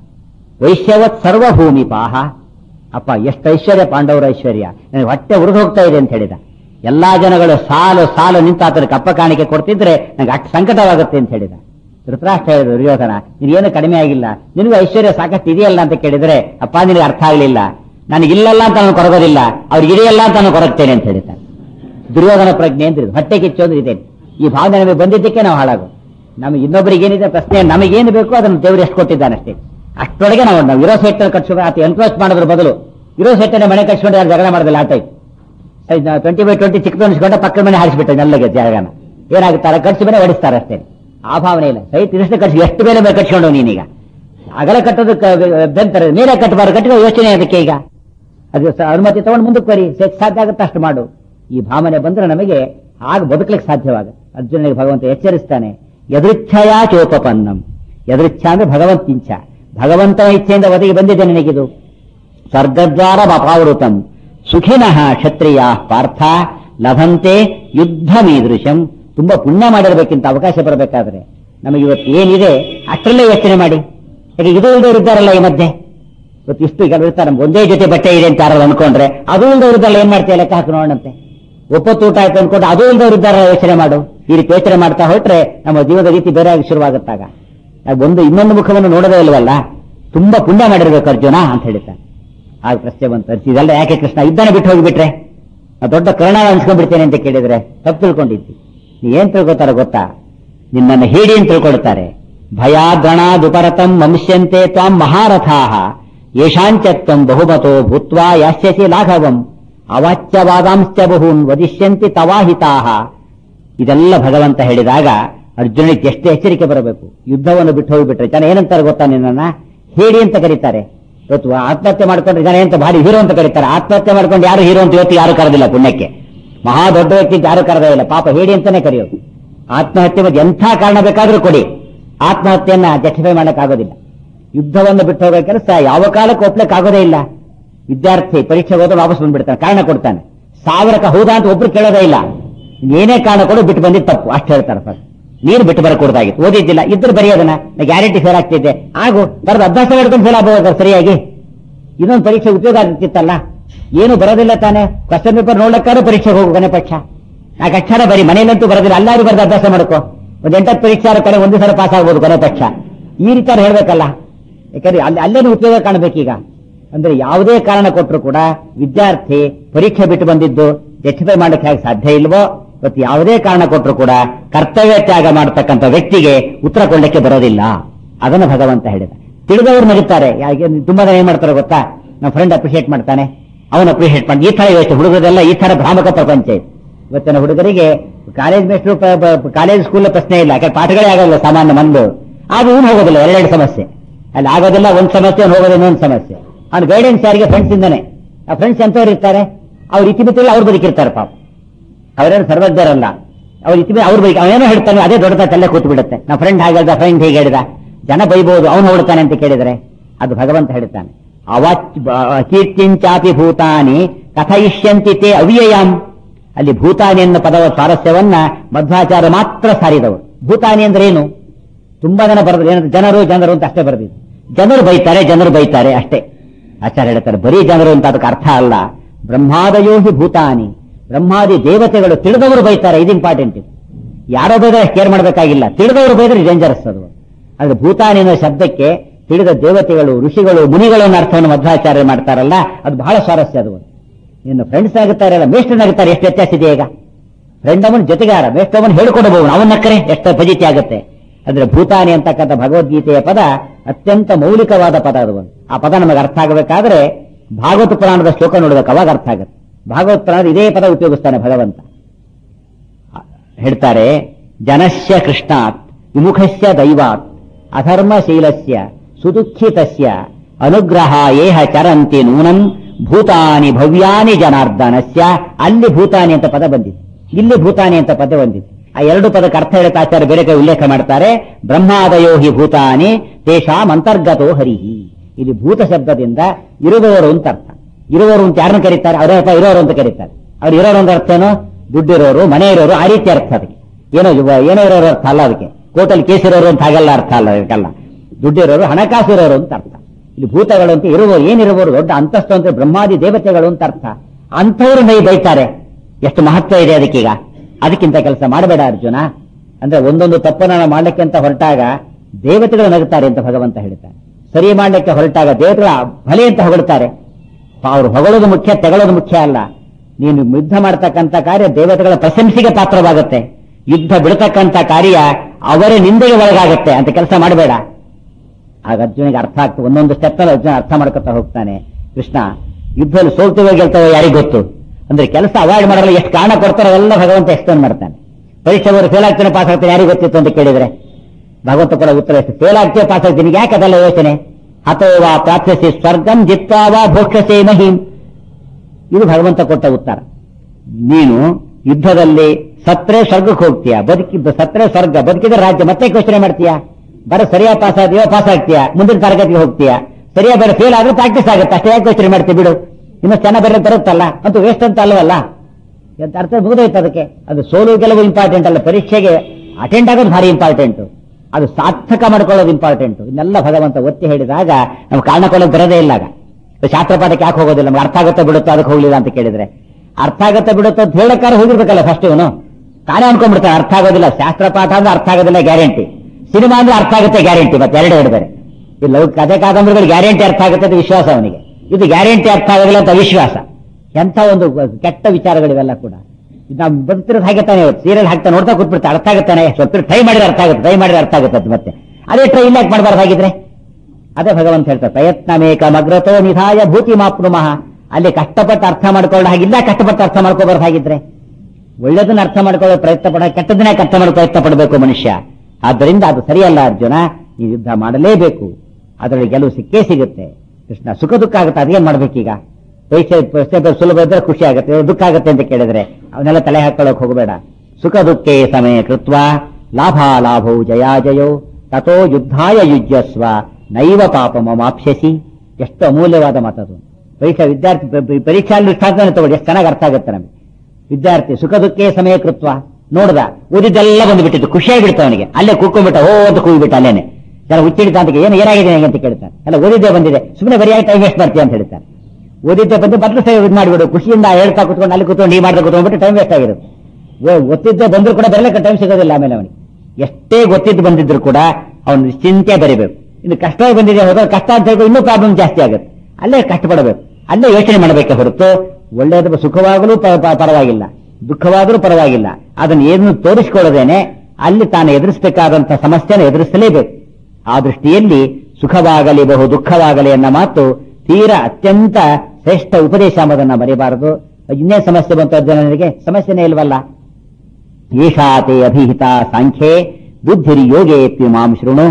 ವೈಶ್ಯವತ್ ಸರ್ವಭೂಮಿ ಪಾಹ ಅಪ್ಪ ಎಷ್ಟು ಐಶ್ವರ್ಯ ಪಾಂಡವರ ಐಶ್ವರ್ಯ ನನಗೆ ಹೊಟ್ಟೆ ಉರಿದು ಹೋಗ್ತಾ ಇದೆ ಅಂತ ಹೇಳಿದ ಎಲ್ಲಾ ಜನಗಳು ಸಾಲು ಸಾಲು ನಿಂತು ಆತನ ಕಪ್ಪ ಕಾಣಿಕೆ ಕೊಡ್ತಿದ್ರೆ ನನಗೆ ಅಷ್ಟು ಸಂಕಟವಾಗುತ್ತೆ ಅಂತ ಹೇಳಿದ ಧೃತರಾಷ್ಟ್ರ ಹೇಳಿದ ದುರ್ಯೋಧನ ನೀನೇನು ಕಡಿಮೆ ಆಗಿಲ್ಲ ನಿನಗೂ ಐಶ್ವರ್ಯ ಸಾಕಷ್ಟು ಇದೆಯಲ್ಲ ಅಂತ ಕೇಳಿದ್ರೆ ಅಪ್ಪ ನಿನಗೆ ಅರ್ಥ ಆಗಲಿಲ್ಲ ನನಗಿಲ್ಲಲ್ಲ ಅಂತ ನಾನು ಕೊರಗೋದಿಲ್ಲ ಅವ್ರಿಗೆ ಇದೆಯಲ್ಲ ಅಂತ ನಾನು ಕೊರಗ್ತೇನೆ ಅಂತ ಹೇಳಿದ್ದಾನೆ ದುರ್ಯೋಧನ ಪ್ರಜ್ಞೆ ಅಂತ ಇದು. ಹೊಟ್ಟೆ ಕಿಚ್ಚು ಅಂದ್ರೆ ಇದೆ ಈ ಭಾವನೆ ನಮಗೆ ಬಂದಿದ್ದಕ್ಕೆ ನಾವು ಹಾಳಾಗು ನಮಗೆ ಇನ್ನೊಬ್ಬರಿಗೆ ಏನಿದೆ ಪ್ರಶ್ನೆ ನಮಗೇನು ಬೇಕು ಅದನ್ನು ದೇವರು ಎಷ್ಟು ಕೊಟ್ಟಿದ್ದಾನೆ ಅಷ್ಟೇ ಅಷ್ಟೊಳಗೆ ನಾವು ನಾವು ಇರೋ ಸೆಟ್ ಕಟ್ಸ್ಕೊಂಡು ಆತ ಎನ್ಕ್ರೋಚ್ ಮಾಡೋದ್ರ ಬದಲು ಇರೋ ಸೆಟ್ಟನ್ನೇ ಮನೆ ಕಟ್ಸ್ಕೊಂಡು ಯಾರು ಜಗಳ ಮಾಡೋದಿಲ್ಲ ಆ ಟೈಪ್ ಟ್ವೆಂಟಿ ಬೈ ಟ್ವೆಂಟಿ ಚಿಕ್ಕದು ಅನ್ಸ್ಕೊಂಡು ಪಕ್ಕದ ಮನೆ ಹಾರಿಸ್ಬಿಟ್ಟೆ ನಲ್ಲಗೆ ಜಾಗನ ಏನಾಗುತ್ತಾರೆ ಕಟ್ಸಿ ಮನೆ ಹೊಡಿಸ್ತಾರೆ ಅಷ್ಟೇ ಆ ಭಾವನೆ ಇಲ್ಲ ಸೈಟ್ ಇರಿಷ್ಟು ಕಟ್ಸಿ ಎಷ್ಟು ಬೇರೆ ಮೇಲೆ ಕಟ್ಸ್ಕೊಂಡು ನೀನೀಗ ಅಗಲ ಕಟ್ಟೋದಕ್ಕೆ ಬೆಂತಾರೆ ಮೇಲೆ ಕಟ್ಟಬಾರ್ದು ಕಟ್ಟಿದ ಯೋಚನೆ ಅದಕ್ಕೆ ಈಗ ಅದು ಸ- ಅನುಮತಿ ತಗೊಂಡು ಮುಂದಕ್ಕೆ ಬರಿ ಸೆ- ಸಾಧ್ಯ ಆಗುತ್ತೆ ಅಷ್ಟು ಮಾಡು ಈ ಭಾವನೆ ಬಂದ್ರೆ ನಮಗೆ ಆಗ ಬದುಕಲಿಕ್ಕೆ ಸಾಧ್ಯವಾಗುತ್ತೆ ಅರ್ಜುನನಿಗೆ ಭಗವಂತ ಎಚ್ಚರಿಸ್ತಾನೆ ಎದೃಚ್ಛಯ ಚೋಪಪನ್ನಂ ಎದೃಚ್ಛ ಅಂದ್ರೆ ಭಗವಂತಿಂಚ ಭಗವಂತನ ಇಚ್ಛೆಯಿಂದ ಒದಗಿ ಬಂದಿದೆ ನಿನಗಿದು ಸ್ವರ್ಗದ್ವಾರ ಅಪಾವೃತಂ ಸುಖಿನಃ ಕ್ಷತ್ರಿಯ ಪಾರ್ಥ ಲಭಂತೆ ಯುದ್ಧ ಮೀದೃಶಂ ತುಂಬಾ ಪುಣ್ಯ ಮಾಡಿರ್ಬೇಕಿಂತ ಅವಕಾಶ ಬರಬೇಕಾದ್ರೆ ನಮಗೆ ಇವತ್ತು ಏನಿದೆ ಅಷ್ಟರಲ್ಲೇ ಯೋಚನೆ ಮಾಡಿ ಯಾಕೆ ಇದು ಇಲ್ದವ್ರು ಇದ್ದಾರಲ್ಲ ಈ ಮಧ್ಯೆ ಇವತ್ತು ಇಷ್ಟು ಕೆಲವರು ಇರ್ತಾರೆ ನಮ್ಗೆ ಒಂದೇ ಜೊತೆ ಬಟ್ಟೆ ಇದೆ ಅಂತ ಯಾರು ಅನ್ಕೊಂಡ್ರೆ ಅದು ಇಲ್ದವ್ರು ಇದ್ದಲ್ಲ ಏನ್ ಮಾಡ್ತೀಯ ಲೆಕ್ಕ ಹಾಕಿ ನೋಡೋಣಂತೆ ಒಪ್ಪತ್ತು ಊಟ ಆಯ್ತು ಅನ್ಕೊಂಡು ಅದು ಇಲ್ದವ್ರು ಇದ್ದಾರ ಯೋಚನೆ ಮಾಡು ಈ ರೀತಿ ಯೋಚನೆ ಮಾಡ್ತಾ ಹೊರಟ್ರೆ ನಮ್ಮ ಜೀವನದ ರೀತಿ ಬೇರೆ ಆಗಿ ಶುರುವಾಗುತ್ತಾಗ ನಾವು ಒಂದು ಇನ್ನೊಂದು ಮುಖವನ್ನು ನೋಡೋದೇ ಇಲ್ವಲ್ಲ ತುಂಬಾ ಪುಣ್ಯ ಮಾಡಿರ್ಬೇಕು ಅರ್ಜುನ ಅಂತ ಹೇಳ್ತಾನೆ ಆಗ ಪ್ರಶ್ನೆ ಬಂತು ಅರ್ಜಿ ಇದೆಲ್ಲ ಯಾಕೆ ಕೃಷ್ಣ ಇದ್ದಾನೆ ಬಿಟ್ಟು ಹೋಗಿಬಿಟ್ರೆ ನಾ ದೊಡ್ಡ ಕರ್ಣ ಅನ್ಸ್ಕೊಂಡ್ಬಿಡ್ತೇನೆ ಅಂತ ಕೇಳಿದ್ರೆ ತಪ್ಪು ತಿಳ್ಕೊಂಡಿದ್ದಿ ನೀ ಏನ್ ತಿಳ್ಕೊತಾರ ಗೊತ್ತಾ ನಿನ್ನನ್ನು ಹೇಳಿ ಅಂತ ತಿಳ್ಕೊಳ್ತಾರೆ ಭಯಾದ್ರಣಾದುಪರತಂ ವಂಶ್ಯಂತೆ ತ್ವಾಂ ಮಹಾರಥಾಃ ಯೇಷಾಂಚತ್ವಂ ಬಹುಮತೋ ಭೂತ್ವಾ ಯಾಸ್ಯಸಿ ಲಾಘವಂ ಅವಾಚ್ಯವಾದಾಂಶ್ಚ ಬಹೂನ್ ವದಿಷ್ಯಂತಿ ತವಾಹಿತಾಃ ಇದೆಲ್ಲ ಭಗವಂತ ಹೇಳಿದಾಗ ಅರ್ಜುನಿಗೆ ಎಷ್ಟು ಎಚ್ಚರಿಕೆ ಬರಬೇಕು ಯುದ್ಧವನ್ನು ಬಿಟ್ಟು ಹೋಗಿಬಿಟ್ರೆ ಜನ ಏನಂತಾರೆ ಗೊತ್ತಾ ನಿನ್ನನ್ನ ಹೇಳಿ ಅಂತ ಕರೀತಾರೆ ಇವತ್ತು ಆತ್ಮಹತ್ಯೆ ಮಾಡ್ಕೊಂಡ್ರೆ ಜನ ಎಂತ ಭಾರಿ ಹೀರೋ ಅಂತ ಕರೀತಾರೆ ಆತ್ಮಹತ್ಯೆ ಮಾಡ್ಕೊಂಡು ಯಾರು ಹೀರೋ ಅಂತ ಇವತ್ತು ಯಾರು ಕರೆದಿಲ್ಲ ಪುಣ್ಯಕ್ಕೆ ಮಹಾ ದೊಡ್ಡ ವ್ಯಕ್ತಿ ಅಂತ ಯಾರು ಕರೆದೇ ಇಲ್ಲ ಪಾಪ ಹೇಳಿ ಅಂತಾನೆ ಕರೆಯೋದು ಆತ್ಮಹತ್ಯೆ ಬಗ್ಗೆ ಎಂಥ ಕಾರಣ ಬೇಕಾದ್ರೂ ಕೊಡಿ ಆತ್ಮಹತ್ಯೆಯನ್ನ ಜಸ್ಟಿಫೈ ಮಾಡಕ್ಕಾಗೋದಿಲ್ಲ ಯುದ್ಧವನ್ನು ಬಿಟ್ಟು ಹೋಗೋ ಕೆಲಸ ಯಾವ ಕಾಲಕ್ಕೆ ಒಪ್ಲಿಕ್ಕಾಗೋದೇ ಇಲ್ಲ ವಿದ್ಯಾರ್ಥಿ ಪರೀಕ್ಷೆ ಹೋದ್ರೆ ವಾಪಸ್ ಬಂದ್ಬಿಡ್ತಾನೆ ಕಾರಣ ಕೊಡ್ತಾನೆ ಸಾವಿರಕ್ಕೆ ಹೌದಾ ಅಂತ ಒಬ್ರು ಕೇಳೋದೇ ಇಲ್ಲ ಏನೇ ಕಾರಣ ಕೊಡು ಬಿಟ್ಟು ಬಂದಿದ್ದು ತಪ್ಪು ಅಷ್ಟು ಹೇಳ್ತಾರೆ ಫಸ್ಟ್ ನೀರು ಬಿಟ್ಟು ಬರಕೂಡದಾಗಿತ್ತು ಓದಿದ್ದಿಲ್ಲ ಇದ್ರೆ ಬರೆಯೋದನ್ನ ಗ್ಯಾರಂಟಿ ಫೇಲ್ ಆಗ್ತಿದ್ದೆ ಆಗು ಬರೆದು ಅಭ್ಯಾಸ ಮಾಡ್ಕೊಂಡು ಫೇಲ್ ಆಗಬಹುದು ಸರಿಯಾಗಿ ಇನ್ನೊಂದು ಪರೀಕ್ಷೆ ಉಪಯೋಗ ಆಗ್ತಿತ್ತಲ್ಲ ಏನು ಬರೋದಿಲ್ಲ ತಾನೆ ಕ್ವಶನ್ ಪೇಪರ್ ನೋಡ್ಲಿಕ್ಕಾದ್ರೂ ಪರೀಕ್ಷೆಗೆ ಹೋಗು ಕೊನೆ ಪಕ್ಷ ನಾಲ್ಕು ಅಕ್ಷರ ಬರೀ ಮನೆಯಲ್ಲಂತೂ ಬರೋದಿಲ್ಲ ಅಲ್ಲಾರು ಬರೆದು ಅಭ್ಯಾಸ ಮಾಡ್ಕೋ ಒಂದು ಎಂಟತ್ತು ಪರೀಕ್ಷೆ ಆದ ಕಡೆ ಒಂದು ಸಲ ಪಾಸ್ ಆಗ್ಬೋದು ಕೊನೆ ಪಕ್ಷ ಈ ರೀತಿ ಅವ್ರು ಹೇಳ್ಬೇಕಲ್ಲ ಯಾಕಂದ್ರೆ ಅಲ್ಲಿ ಅಲ್ಲೇನು ಉಪಯೋಗ ಕಾಣಬೇಕೀಗ ಅಂದ್ರೆ ಯಾವುದೇ ಕಾರಣ ಕೊಟ್ಟರು ಕೂಡ ವಿದ್ಯಾರ್ಥಿ ಪರೀಕ್ಷೆ ಬಿಟ್ಟು ಬಂದಿದ್ದು ಜಸ್ಟಿಫೈ ಮಾಡಕ್ಕೆ ಹೇಗೆ ಸಾಧ್ಯ ಇಲ್ವೋ ಇವತ್ತು ಯಾವುದೇ ಕಾರಣ ಕೊಟ್ಟರು ಕೂಡ ಕರ್ತವ್ಯ ತ್ಯಾಗ ಮಾಡತಕ್ಕಂಥ ವ್ಯಕ್ತಿಗೆ ಉತ್ತರ ಕೊಡ್ಲಿಕ್ಕೆ ಬರೋದಿಲ್ಲ ಅದನ್ನು ಭಗವಂತ ಹೇಳಿದ ತಿಳಿದವರು ನಗುತ್ತಾರೆ ಯಾಕೆ ತುಂಬಾ ಜನ ಏನ್ ಮಾಡ್ತಾರೆ ಗೊತ್ತಾ ನಮ್ಮ ಫ್ರೆಂಡ್ ಅಪ್ರಿಷಿಯೇಟ್ ಮಾಡ್ತಾನೆ ಅವನು ಅಪ್ರಿಷಿಯೇಟ್ ಮಾಡಿ ಈ ತರ ಯೋಚನೆ ಹುಡುಗರೆಲ್ಲ ಈ ತರ ಭ್ರಾಮಕ ಪ್ರಪಂಚ ಇದೆ ಇವತ್ತಿನ ಹುಡುಗರಿಗೆ ಕಾಲೇಜ್ ಮೇಸ್ಟ್ರು ಕಾಲೇಜ್ ಸ್ಕೂಲ್ ಪ್ರಶ್ನೆ ಇಲ್ಲ ಯಾಕಂದ್ರೆ ಪಾಠಗಳೇ ಆಗೋದಿಲ್ಲ ಸಾಮಾನ್ಯ ಮಂದು ಆಗ ಇವನು ಹೋಗೋದಿಲ್ಲ ಎರಡೆರಡು ಸಮಸ್ಯೆ ಅಲ್ಲಿ ಆಗೋದಿಲ್ಲ ಒಂದ್ ಸಮಸ್ಯೆ ಅವ್ನು ಹೋಗೋದಿಲ್ಲ ಇನ್ನೊಂದು ಸಮಸ್ಯೆ ಅವ್ನು ಗೈಡೆನ್ಸ್ ಯಾರಿಗೆ ಫ್ರೆಂಡ್ಸ್ ಇಂದಾನೆ ಆ ಫ್ರೆಂಡ್ಸ್ ಎಂತವ್ರು ಇರ್ತಾರೆ ಅವ್ರ ಇತಿಮಿತಿಯಲ್ಲಿ ಅವ್ರು ಬದುಕಿರ್ತಾರೆ ಪಾಪ ಅವರೇನು ಸರ್ವಜ್ಞರಲ್ಲ ಅವ್ರ ಇತಿಮಿ ಅವ್ರು ಬೈಕ್ ಅವನೇನೋ ಹೇಳ್ತಾನೆ ಅದೇ ದೊಡ್ಡದ ತಲೆ ಕೂತು ಬಿಡುತ್ತೆ ನಮ್ಮ ಫ್ರೆಂಡ್ ಹಾಗೆ ಹೇಳ್ದ ಫ್ರೆಂಡ್ ಹೀಗೆ ಹೇಳಿದ ಜನ ಬೈಬಹುದು ಅವನು ಹೊಡ್ತಾನೆ ಅಂತ ಕೇಳಿದರೆ ಅದು ಭಗವಂತ ಹೇಳ್ತಾನೆ ಅವಾಚ್ ಕೀರ್ತಿಂಚಾಪಿ ಭೂತಾನಿ ಕಥಯಿಷ್ಯಂತಿ ತೇ ಅವ್ಯಯಾಮ್ ಅಲ್ಲಿ ಭೂತಾನಿ ಎನ್ನುವ ಪದವ ಸ್ವಾರಸ್ಯವನ್ನ ಮಧ್ವಾಚಾರ್ಯ ಮಾತ್ರ ಸಾರಿದವರು ಭೂತಾನಿ ಅಂದ್ರೆ ಏನು ತುಂಬಾ ಜನ ಬರೆದ್ರು ಏನಂದ್ರೆ ಜನರು ಜನರು ಅಂತ ಅಷ್ಟೇ ಬರೆದಿದ್ದು ಜನರು ಬೈತಾರೆ ಜನರು ಬೈತಾರೆ ಅಷ್ಟೇ ಆಚಾರ್ಯ ಹೇಳ್ತಾರೆ ಬರೀ ಜನರು ಅಂತ ಅದಕ್ಕೆ ಅರ್ಥ ಅಲ್ಲ ಬ್ರಹ್ಮಾದಯೋ ಹಿ ಭೂತಾನಿ ಬ್ರಹ್ಮಾದಿ ದೇವತೆಗಳು ತಿಳಿದವರು ಬೈತಾರೆ ಇದು ಇಂಪಾರ್ಟೆಂಟ್ ಇದು ಯಾರೋ ಬೈದ್ರೆ ಕೇರ್ ಮಾಡಬೇಕಾಗಿಲ್ಲ ತಿಳಿದವರು ಬೈದ್ರೆ ಡೇಂಜರಸ್ ಅದು ಅಂದ್ರೆ ಭೂತಾನಿ ಅನ್ನೋ ಶಬ್ದಕ್ಕೆ ತಿಳಿದ ದೇವತೆಗಳು ಋಷಿಗಳು ಮುನಿಗಳು ಅನ್ನೋ ಅರ್ಥವನ್ನು ಮಧ್ವಾಚಾರ್ಯ ಮಾಡ್ತಾರಲ್ಲ ಅದು ಬಹಳ ಸ್ವಾರಸ್ಯ ಅದು ಇನ್ನು ಫ್ರೆಂಡ್ಸ್ ಆಗುತ್ತಾರಲ್ಲ ಮೇಷ್ಟ್ರನಾಗುತ್ತಾರೆ ಎಷ್ಟು ವ್ಯತ್ಯಾಸ ಇದೆ ಈಗ ಫ್ರೆಂಡ್ ಅವನ ಜೊತೆಗಾರ ಮೇಷ್ಟ್ರ ಅವನು ಹೇಳ್ಕೊಡಬಹುದು ಅವನ ನಕ್ಕರೆ ಎಷ್ಟು ಫಜಿತಿ ಆಗುತ್ತೆ ಅಂದ್ರೆ ಭೂತಾನಿ ಅಂತಕ್ಕಂಥ ಭಗವದ್ಗೀತೆಯ ಪದ ಅತ್ಯಂತ ಮೌಲಿಕವಾದ ಪದ ಅದು ಒಂದು. ಆ ಪದ ನಮಗೆ ಅರ್ಥ ಆಗಬೇಕಾದ್ರೆ ಭಾಗವತ ಪುರಾಣದ ಶ್ಲೋಕ ನೋಡ್ಬೇಕು ಅವಾಗ ಅರ್ಥ ಆಗುತ್ತೆ ಭಾಗವತ ಪುರಾಣದ ಇದೇ ಪದ ಉಪಯೋಗಿಸ್ತಾನೆ ಭಗವಂತ ಹೇಳ್ತಾರೆ ಜನಸ್ಯ ಕೃಷ್ಣಾತ್ ವಿಮುಖಸ್ಯ ದೈವಾತ್ ಅಧರ್ಮಶೀಲಸ್ಯ ಸುದುಃಖಿತಸ್ಯ ಅನುಗ್ರಹ ಏಹ ಚರಂತಿ ನೂನಂ ಭೂತಾನಿ ಭವ್ಯಾನಿ ಜನಾರ್ದನಸ್ಯ ಅಲ್ಲಿ ಭೂತಾನಿ ಅಂತ ಪದ ಬಂದಿದೆ ಇಲ್ಲಿ ಭೂತಾನಿ ಅಂತ ಪದ ಬಂದಿದೆ ಆ ಎರಡು ಪದಕ್ಕೆ ಅರ್ಥ ಹೇಳುತ್ತ ಆಚಾರ್ಯ ಬೇರೆ ಕೈ ಉಲ್ಲೇಖ ಮಾಡ್ತಾರೆ ಬ್ರಹ್ಮಾದಯೋ ಹಿ ಭೂತಾನಿ ತೇಷಾಂ ಅಂತರ್ಗತೋ ಹರಿಹಿ ಇಲ್ಲಿ ಭೂತ ಶಬ್ದದಿಂದ ಇರುವವರು ಅಂತ ಅರ್ಥ ಇರುವವರು ಅಂತ ಯಾರನ್ನು ಕರೀತಾರೆ ಅವರಪ್ಪ ಇರೋರು ಅಂತ ಕರೀತಾರೆ ಅವ್ರು ಇರೋರು ಅಂತ ಅರ್ಥ ಏನು ದುಡ್ಡಿರೋರು ಮನೆ ಇರೋರು ಆ ರೀತಿ ಅರ್ಥ ಅದಕ್ಕೆ ಏನೋ ಇವ- ಏನೋ ಇರೋರು ಅರ್ಥ ಅಲ್ಲ ಅದಕ್ಕೆ ಕೋಟಲ್ಲಿ ಕೇಸಿರೋರು ಅಂತ ಹಾಗೆಲ್ಲ ಅರ್ಥ ಅಲ್ಲ ಅದಕ್ಕೆಲ್ಲ ದುಡ್ಡಿರೋರು ಹಣಕಾಸು ಇರೋರು ಅಂತ ಅರ್ಥ ಇಲ್ಲಿ ಭೂತಗಳು ಅಂತ ಇರುವವರು ಏನಿರುವವರು ದೊಡ್ಡ ಅಂತಸ್ತು ಅಂತ ಬ್ರಹ್ಮಾದಿ ದೇವತೆಗಳು ಅಂತ ಅರ್ಥ ಅಂಥವ್ರು ನೈ ಬೈತಾರೆ ಎಷ್ಟು ಮಹತ್ವ ಇದೆ ಅದಕ್ಕೀಗ ಅದಕ್ಕಿಂತ ಕೆಲಸ ಮಾಡಬೇಡ ಅರ್ಜುನ ಅಂದ್ರೆ ಒಂದೊಂದು ತಪ್ಪನ್ನ ಮಾಡ್ಲಿಕ್ಕೆ ಅಂತ ಹೊರಟಾಗ ದೇವತೆಗಳು ನಗುತ್ತಾರೆ ಅಂತ ಭಗವಂತ ಹೇಳ್ತಾನೆ ಸರಿ ಮಾಡ್ಲಿಕ್ಕೆ ಹೊರಟಾಗ ದೇವತೆಗಳ ಭಲೆ ಅಂತ ಹೊಗಳ್ತಾರೆ ಅವರು ಹೊಗಳೋದು ಮುಖ್ಯ ತೆಗಳೋದು ಮುಖ್ಯ ಅಲ್ಲ ನೀನು ಯುದ್ಧ ಮಾಡ್ತಕ್ಕಂಥ ಕಾರ್ಯ ದೇವತೆಗಳ ಪ್ರಶಂಸೆಗೆ ಪಾತ್ರವಾಗುತ್ತೆ ಯುದ್ಧ ಬಿಡತಕ್ಕಂಥ ಕಾರ್ಯ ಅವರೇ ನಿಂದೆಗೆ ಒಳಗಾಗುತ್ತೆ ಅಂತ ಕೆಲಸ ಮಾಡಬೇಡ ಆಗ ಅರ್ಜುನಿಗೆ ಅರ್ಥ ಆಗ್ತದೆ ಒಂದೊಂದು ಸ್ಟೆಪ್ ಅಲ್ಲಿ ಅರ್ಜುನ ಅರ್ಥ ಮಾಡ್ಕೊತಾ ಹೋಗ್ತಾನೆ ಕೃಷ್ಣ ಯುದ್ಧದಲ್ಲಿ ಸೋಲ್ತೇವೆ ಗೆಲ್ತೇವೆ ಯಾರಿಗೆ ಗೊತ್ತು ಅಂದ್ರೆ ಕೆಲಸ ಅವಾಯ್ಡ್ ಮಾಡಲು ಎಷ್ಟು ಕಾರಣ ಕೊಡ್ತಾರೋ ಎಲ್ಲ ಭಗವಂತ ಎಕ್ಸ್ಪ್ಲೇನ್ ಮಾಡ್ತಾನೆ ಪರೀಕ್ಷೆ ಅವರು ಫೇಲ್ ಆಗ್ತಾನೆ ಪಾಸ್ ಆಗ್ತಾನೆ ಯಾರಿಗೆ ಗೊತ್ತಿತ್ತು ಅಂತ ಕೇಳಿದ್ರೆ ಭಗವಂತ ಕೂಡ ಉತ್ತರ ಎಷ್ಟು ಫೇಲ್ ಆಗ್ತೇವೆ ಪಾಸ್ ಆಗ್ತೀನಿ ಯಾಕೆ ಅದೆಲ್ಲ ಯೋಚನೆ ಅಥವಾ ಪ್ರಾರ್ಥಿಸಿ ಸ್ವರ್ಗಂ ಜಿತ್ವಾ ಭೋಕ್ಷಸೇ ಮಹಿಂ ಇದು ಭಗವಂತ ಕೊಟ್ಟ ಉತ್ತರ ನೀನು ಯುದ್ಧದಲ್ಲಿ ಸತ್ರೆ ಸ್ವರ್ಗಕ್ಕೆ ಹೋಗ್ತೀಯಾ ಬದುಕಿದ್ದ ಸತ್ರೆ ಸ್ವರ್ಗ ಬದುಕಿದ್ರೆ ರಾಜ್ಯ ಮತ್ತೆ ಯೋಚನೆ ಮಾಡ್ತೀಯಾ ಬರ ಸರಿಯಾಗಿ ಪಾಸ್ ಆದ್ಯೋ ಪಾಸ್ ಆಗ್ತೀಯಾ ಮುಂದಿನ ತರಗತಿಗೆ ಹೋಗ್ತೀಯಾ ಸರಿಯಾಗಿ ಬರ ಫೇಲ್ ಆದ್ರೆ ಪ್ರಾಕ್ಟೀಸ್ ಆಗುತ್ತೆ ಅಷ್ಟೇ ಯಾಕೆ ಯೋಚನೆ ಮಾಡ್ತೀವಿ ಬಿಡು ಇನ್ನು ಚೆನ್ನಾಗಿ ಬರೋ ಬರುತ್ತಲ್ಲ ಅಂತೂ ವೇಸ್ಟ್ ಅಂತ ಅಲ್ವಲ್ಲ ಅಂತ ಅರ್ಥ ಮುಗಿದೋಯ್ತು ಅದಕ್ಕೆ ಅದು ಸೋಲು ಗೆಲುವು ಇಂಪಾರ್ಟೆಂಟ್ ಅಲ್ಲ ಪರೀಕ್ಷೆಗೆ ಅಟೆಂಡ್ ಆಗೋದು ಭಾರಿ ಇಂಪಾರ್ಟೆಂಟ್ ಅದು ಸಾರ್ಥಕ ಮಾಡ್ಕೊಳ್ಳೋದು ಇಂಪಾರ್ಟೆಂಟ್ ಇನ್ನೆಲ್ಲ ಭಗವಂತ ಒತ್ತಿ ಹೇಳಿದಾಗ ನಾವು ಕಾರಣ ಕೊಳ್ಳೋದು ಬರೋದೇ ಇಲ್ಲ ಆಗ ಶಾಸ್ತ್ರ ಪಾಠಕ್ಕೆ ಯಾಕೆ ಹೋಗೋದಿಲ್ಲ ನಮ್ಗೆ ಅರ್ಥ ಆಗುತ್ತೆ ಬಿಡುತ್ತೋ ಅದಕ್ಕೆ ಹೋಗ್ಲಿಲ್ಲ ಅಂತ ಕೇಳಿದ್ರೆ ಅರ್ಥ ಆಗುತ್ತೆ ಬಿಡುತ್ತೋ ಅಂತ ಹೇಳಕ್ಕಾರ ಹೋಗಿರ್ಬೇಕಲ್ಲ ಫಸ್ಟ್ ಇವನು ತಾನೇ ಅನ್ಕೊಂಡ್ಬಿಡ್ತಾನೆ ಅರ್ಥ ಆಗೋದಿಲ್ಲ ಶಾಸ್ತ್ರ ಪಾಠ ಅಂದ್ರೆ ಅರ್ಥ ಆಗೋದಿಲ್ಲ ಗ್ಯಾರಂಟಿ ಸಿನಿಮಾ ಅಂದ್ರೆ ಅರ್ಥ ಆಗುತ್ತೆ ಗ್ಯಾರಂಟಿ ಮತ್ತೆ ಎರಡು ಹೇಳಿದರೆ ಈ ಲೌ ಕಥೆ ಕಾದಂಬರಿಗಳು ಗ್ಯಾರಂಟಿ ಅರ್ಥ ಆಗುತ್ತೆ ಅಂತ ವಿಶ್ವಾಸ ಅವನಿಗೆ ಇದು ಗ್ಯಾರಂಟಿ ಅರ್ಥ ಆಗೋದಿಲ್ಲ ಅಂತ ವಿಶ್ವಾಸ ಎಂಥ ಒಂದು ಕೆಟ್ಟ ವಿಚಾರಗಳಿವೆಲ್ಲ ಕೂಡ ಇದು ನಾವು ಬದುಕ್ತಿರೋದು ಹಾಗೆ ತಾನೇ ಸೀರಿಯಲ್ ಹಾಕ್ತಾ ನೋಡ್ತಾ ಕೂತ್ಬಿಡ್ತಾ ಅರ್ಥ ಆಗುತ್ತಾನೆ ಸ್ವಲ್ಪ ಟ್ರೈ ಮಾಡಿದ್ರೆ ಅರ್ಥ ಆಗುತ್ತೆ ಟ್ರೈ ಮಾಡಿದ್ರೆ ಅರ್ಥ ಆಗುತ್ತೆ ಅದು ಮತ್ತೆ ಅದೇ ಟ್ರೈ ಇಲ್ಲ ಯಾಕೆ ಮಾಡಬಾರ್ದಾಗಿದ್ರೆ ಅದೇ ಭಗವಂತ ಹೇಳ್ತಾರೆ ಪ್ರಯತ್ನಮೇಕ ಮಗ್ರತೋ ನಿಧಾಯ ಭೂತಿ ಮಾಪ್ನುಮಃ ಅಲ್ಲಿ ಕಷ್ಟಪಟ್ಟು ಅರ್ಥ ಮಾಡ್ಕೊಳ್ಳೋ ಹಾಗಿಲ್ಲ ಕಷ್ಟಪಟ್ಟು ಅರ್ಥ ಮಾಡ್ಕೋಬಾರ್ದು ಹಾಗಿದ್ರೆ ಒಳ್ಳೆದನ್ನ ಅರ್ಥ ಮಾಡ್ಕೊಳ್ಳೋ ಪ್ರಯತ್ನ ಪಡ ಕೆಟ್ಟದನ್ನೇ ಅರ್ಥ ಮಾಡೋ ಪ್ರಯತ್ನ ಪಡಬೇಕು ಮನುಷ್ಯ ಆದ್ದರಿಂದ ಅದು ಸರಿಯಲ್ಲ ಅರ್ಜುನ ಈ ಯುದ್ಧ ಮಾಡಲೇಬೇಕು ಅದರಲ್ಲಿ ಗೆಲುವು ಸಿಕ್ಕೇ ಸಿಗುತ್ತೆ ಕೃಷ್ಣ ಸುಖ ದುಃಖ ಆಗುತ್ತೆ ಅದೇನ್ ಮಾಡ್ಬೇಕೀಗ ಪರೀಕ್ಷೆ ಪ್ರಶ್ನೆ ಪತ್ರಿಕೆ ಸುಲಭ ಇದ್ರೆ ಖುಷಿ ಆಗುತ್ತೆ ದುಃಖ ಆಗುತ್ತೆ ಅಂತ ಕೇಳಿದ್ರೆ ಅವನ್ನೆಲ್ಲ ತಲೆ ಹಾಕೊಳ್ಳೋಕೆ ಹೋಗಬೇಡ ಸುಖ ದುಃಖೇ ಸಮಯ ಕೃತ್ವ ಲಾಭಾಲಾಭೌ ಜಯಾಜಯೋ ತಥೋ ಯುದ್ಧಾಯ ಯುಜ್ಯಸ್ವ ನೈವ ಪಾಪಮಮಾಪ್ಸ್ಯಸಿ ಎಷ್ಟು ಅಮೂಲ್ಯವಾದ ಮಾತದು ಪರೀಕ್ಷಾ ವಿದ್ಯಾರ್ಥಿ ಪ- ಪ- ಪರೀಕ್ಷಾ ದೃಷ್ಟಾಂತನೇ ತಗೊಳ್ಳಿ ಎಷ್ಟು ಚೆನ್ನಾಗಿ ಅರ್ಥ ಆಗುತ್ತೆ ನಮಗೆ ವಿದ್ಯಾರ್ಥಿ ಸುಖ ದುಃಖೇ ಸಮಯ ಕೃತ್ವ ನೋಡ್ದ ಓದಿದ್ದೆಲ್ಲ ಬಂದ್ಬಿಟ್ಟಿತ್ತು ಖುಷಿಯಾಗಿಬಿಡ್ತು ಅವನಿಗೆ ಅಲ್ಲೇ ಕೂತ್ಕೊಂಡ್ಬಿಟ್ಟ ಓ ಅಂತ ಕೂಗ್ಬಿಟ್ಟ ಅಲ್ಲೇನೆ ಜನ ಹುಚ್ಚಿಡಿತ ಅಂತ ಏನು ಏನಾಗಿದೆ ನನಗೆ ಅಂತ ಕೇಳ್ತಾನೆ ಎಲ್ಲ ಓದಿದ್ದೇ ಬಂದಿದೆ ಸುಮ್ಮನೆ ಬರಿಯಾಗಿ ಟೈಮ್ ವೇಸ್ಟ್ ಮಾಡ್ತೀಯ ಅಂತ ಹೇಳ್ತಾನೆ ಓದಿದ್ದೆ ಬಂದು ಬದಲು ಸಹ ಇದು ಮಾಡಿಬಿಡು ಖುಷಿಯಿಂದ ಹೇಳ್ತಾ ಕುತ್ಕೊಂಡು ಅಲ್ಲಿ ಕೂತ್ಕೊಂಡು ಈ ಮಾಡಿದ್ರೆ ಕೂತ್ಕೊಂಡ್ಬಿಟ್ಟು ಟೈಮ್ ವೇಸ್ಟ್ ಆಗಿರುತ್ತೆ ಓ ಗೊತ್ತಿದ್ದೆ ಬಂದ್ರು ಕೂಡ ಬರಲಿಕ್ಕೆ ಟೈಮ್ ಸಿಗೋದಿಲ್ಲ ಆಮೇಲೆ ಅವನಿಗೆ ಎಷ್ಟೇ ಗೊತ್ತಿದ್ದು ಬಂದಿದ್ರು ಕೂಡ ಅವನು ನಿಶ್ಚಿಂತೆ ಬರಿಬೇಕು ಇನ್ನು ಕಷ್ಟ ಬಂದಿದೆ ಹೋದ್ರೆ ಕಷ್ಟ ಅಂತ ಹೇಳಿದ್ರೆ ಇನ್ನೂ ಪ್ರಾಬ್ಲಮ್ ಜಾಸ್ತಿ ಆಗುತ್ತೆ ಅಲ್ಲೇ ಕಷ್ಟಪಡಬೇಕು ಅಲ್ಲೇ ಯೋಚನೆ ಮಾಡಬೇಕೆ ಹೊರತು ಒಳ್ಳೆಯದು ಸುಖವಾಗಲೂ ಪ- ಪ- ಪರವಾಗಿಲ್ಲ ದುಃಖವಾದರೂ ಪರವಾಗಿಲ್ಲ ಅದನ್ನು ಏನು ತೋರಿಸಿಕೊಳ್ಳದೇನೆ ಅಲ್ಲಿ ತಾನು ಎದುರಿಸಬೇಕಾದಂತಹ ಸಮಸ್ಯೆಯನ್ನು ಎದುರಿಸಲೇಬೇಕು ಆ ದೃಷ್ಟಿಯಲ್ಲಿ ಸುಖವಾಗಲಿ ಬಹು ದುಃಖವಾಗಲಿ ಎನ್ನ ಮಾತು ತೀರಾ ಅತ್ಯಂತ ಶ್ರೇಷ್ಠ ಉಪದೇಶ ಎಂಬುದನ್ನ ಮರೆಯಬಾರದು ಇನ್ನೇ ಸಮಸ್ಯೆ ಬಂತು ಅರ್ಜುನನಿಗೆ ಸಮಸ್ಯೆನೇ ಇಲ್ವಲ್ಲ ಏಷಾತೆ ಅಭಿಹಿತ ಸಾಂಖ್ಯೆ ಬುದ್ಧಿರಿ ಯೋಗೇ ಮಾಂ ಶೃಣು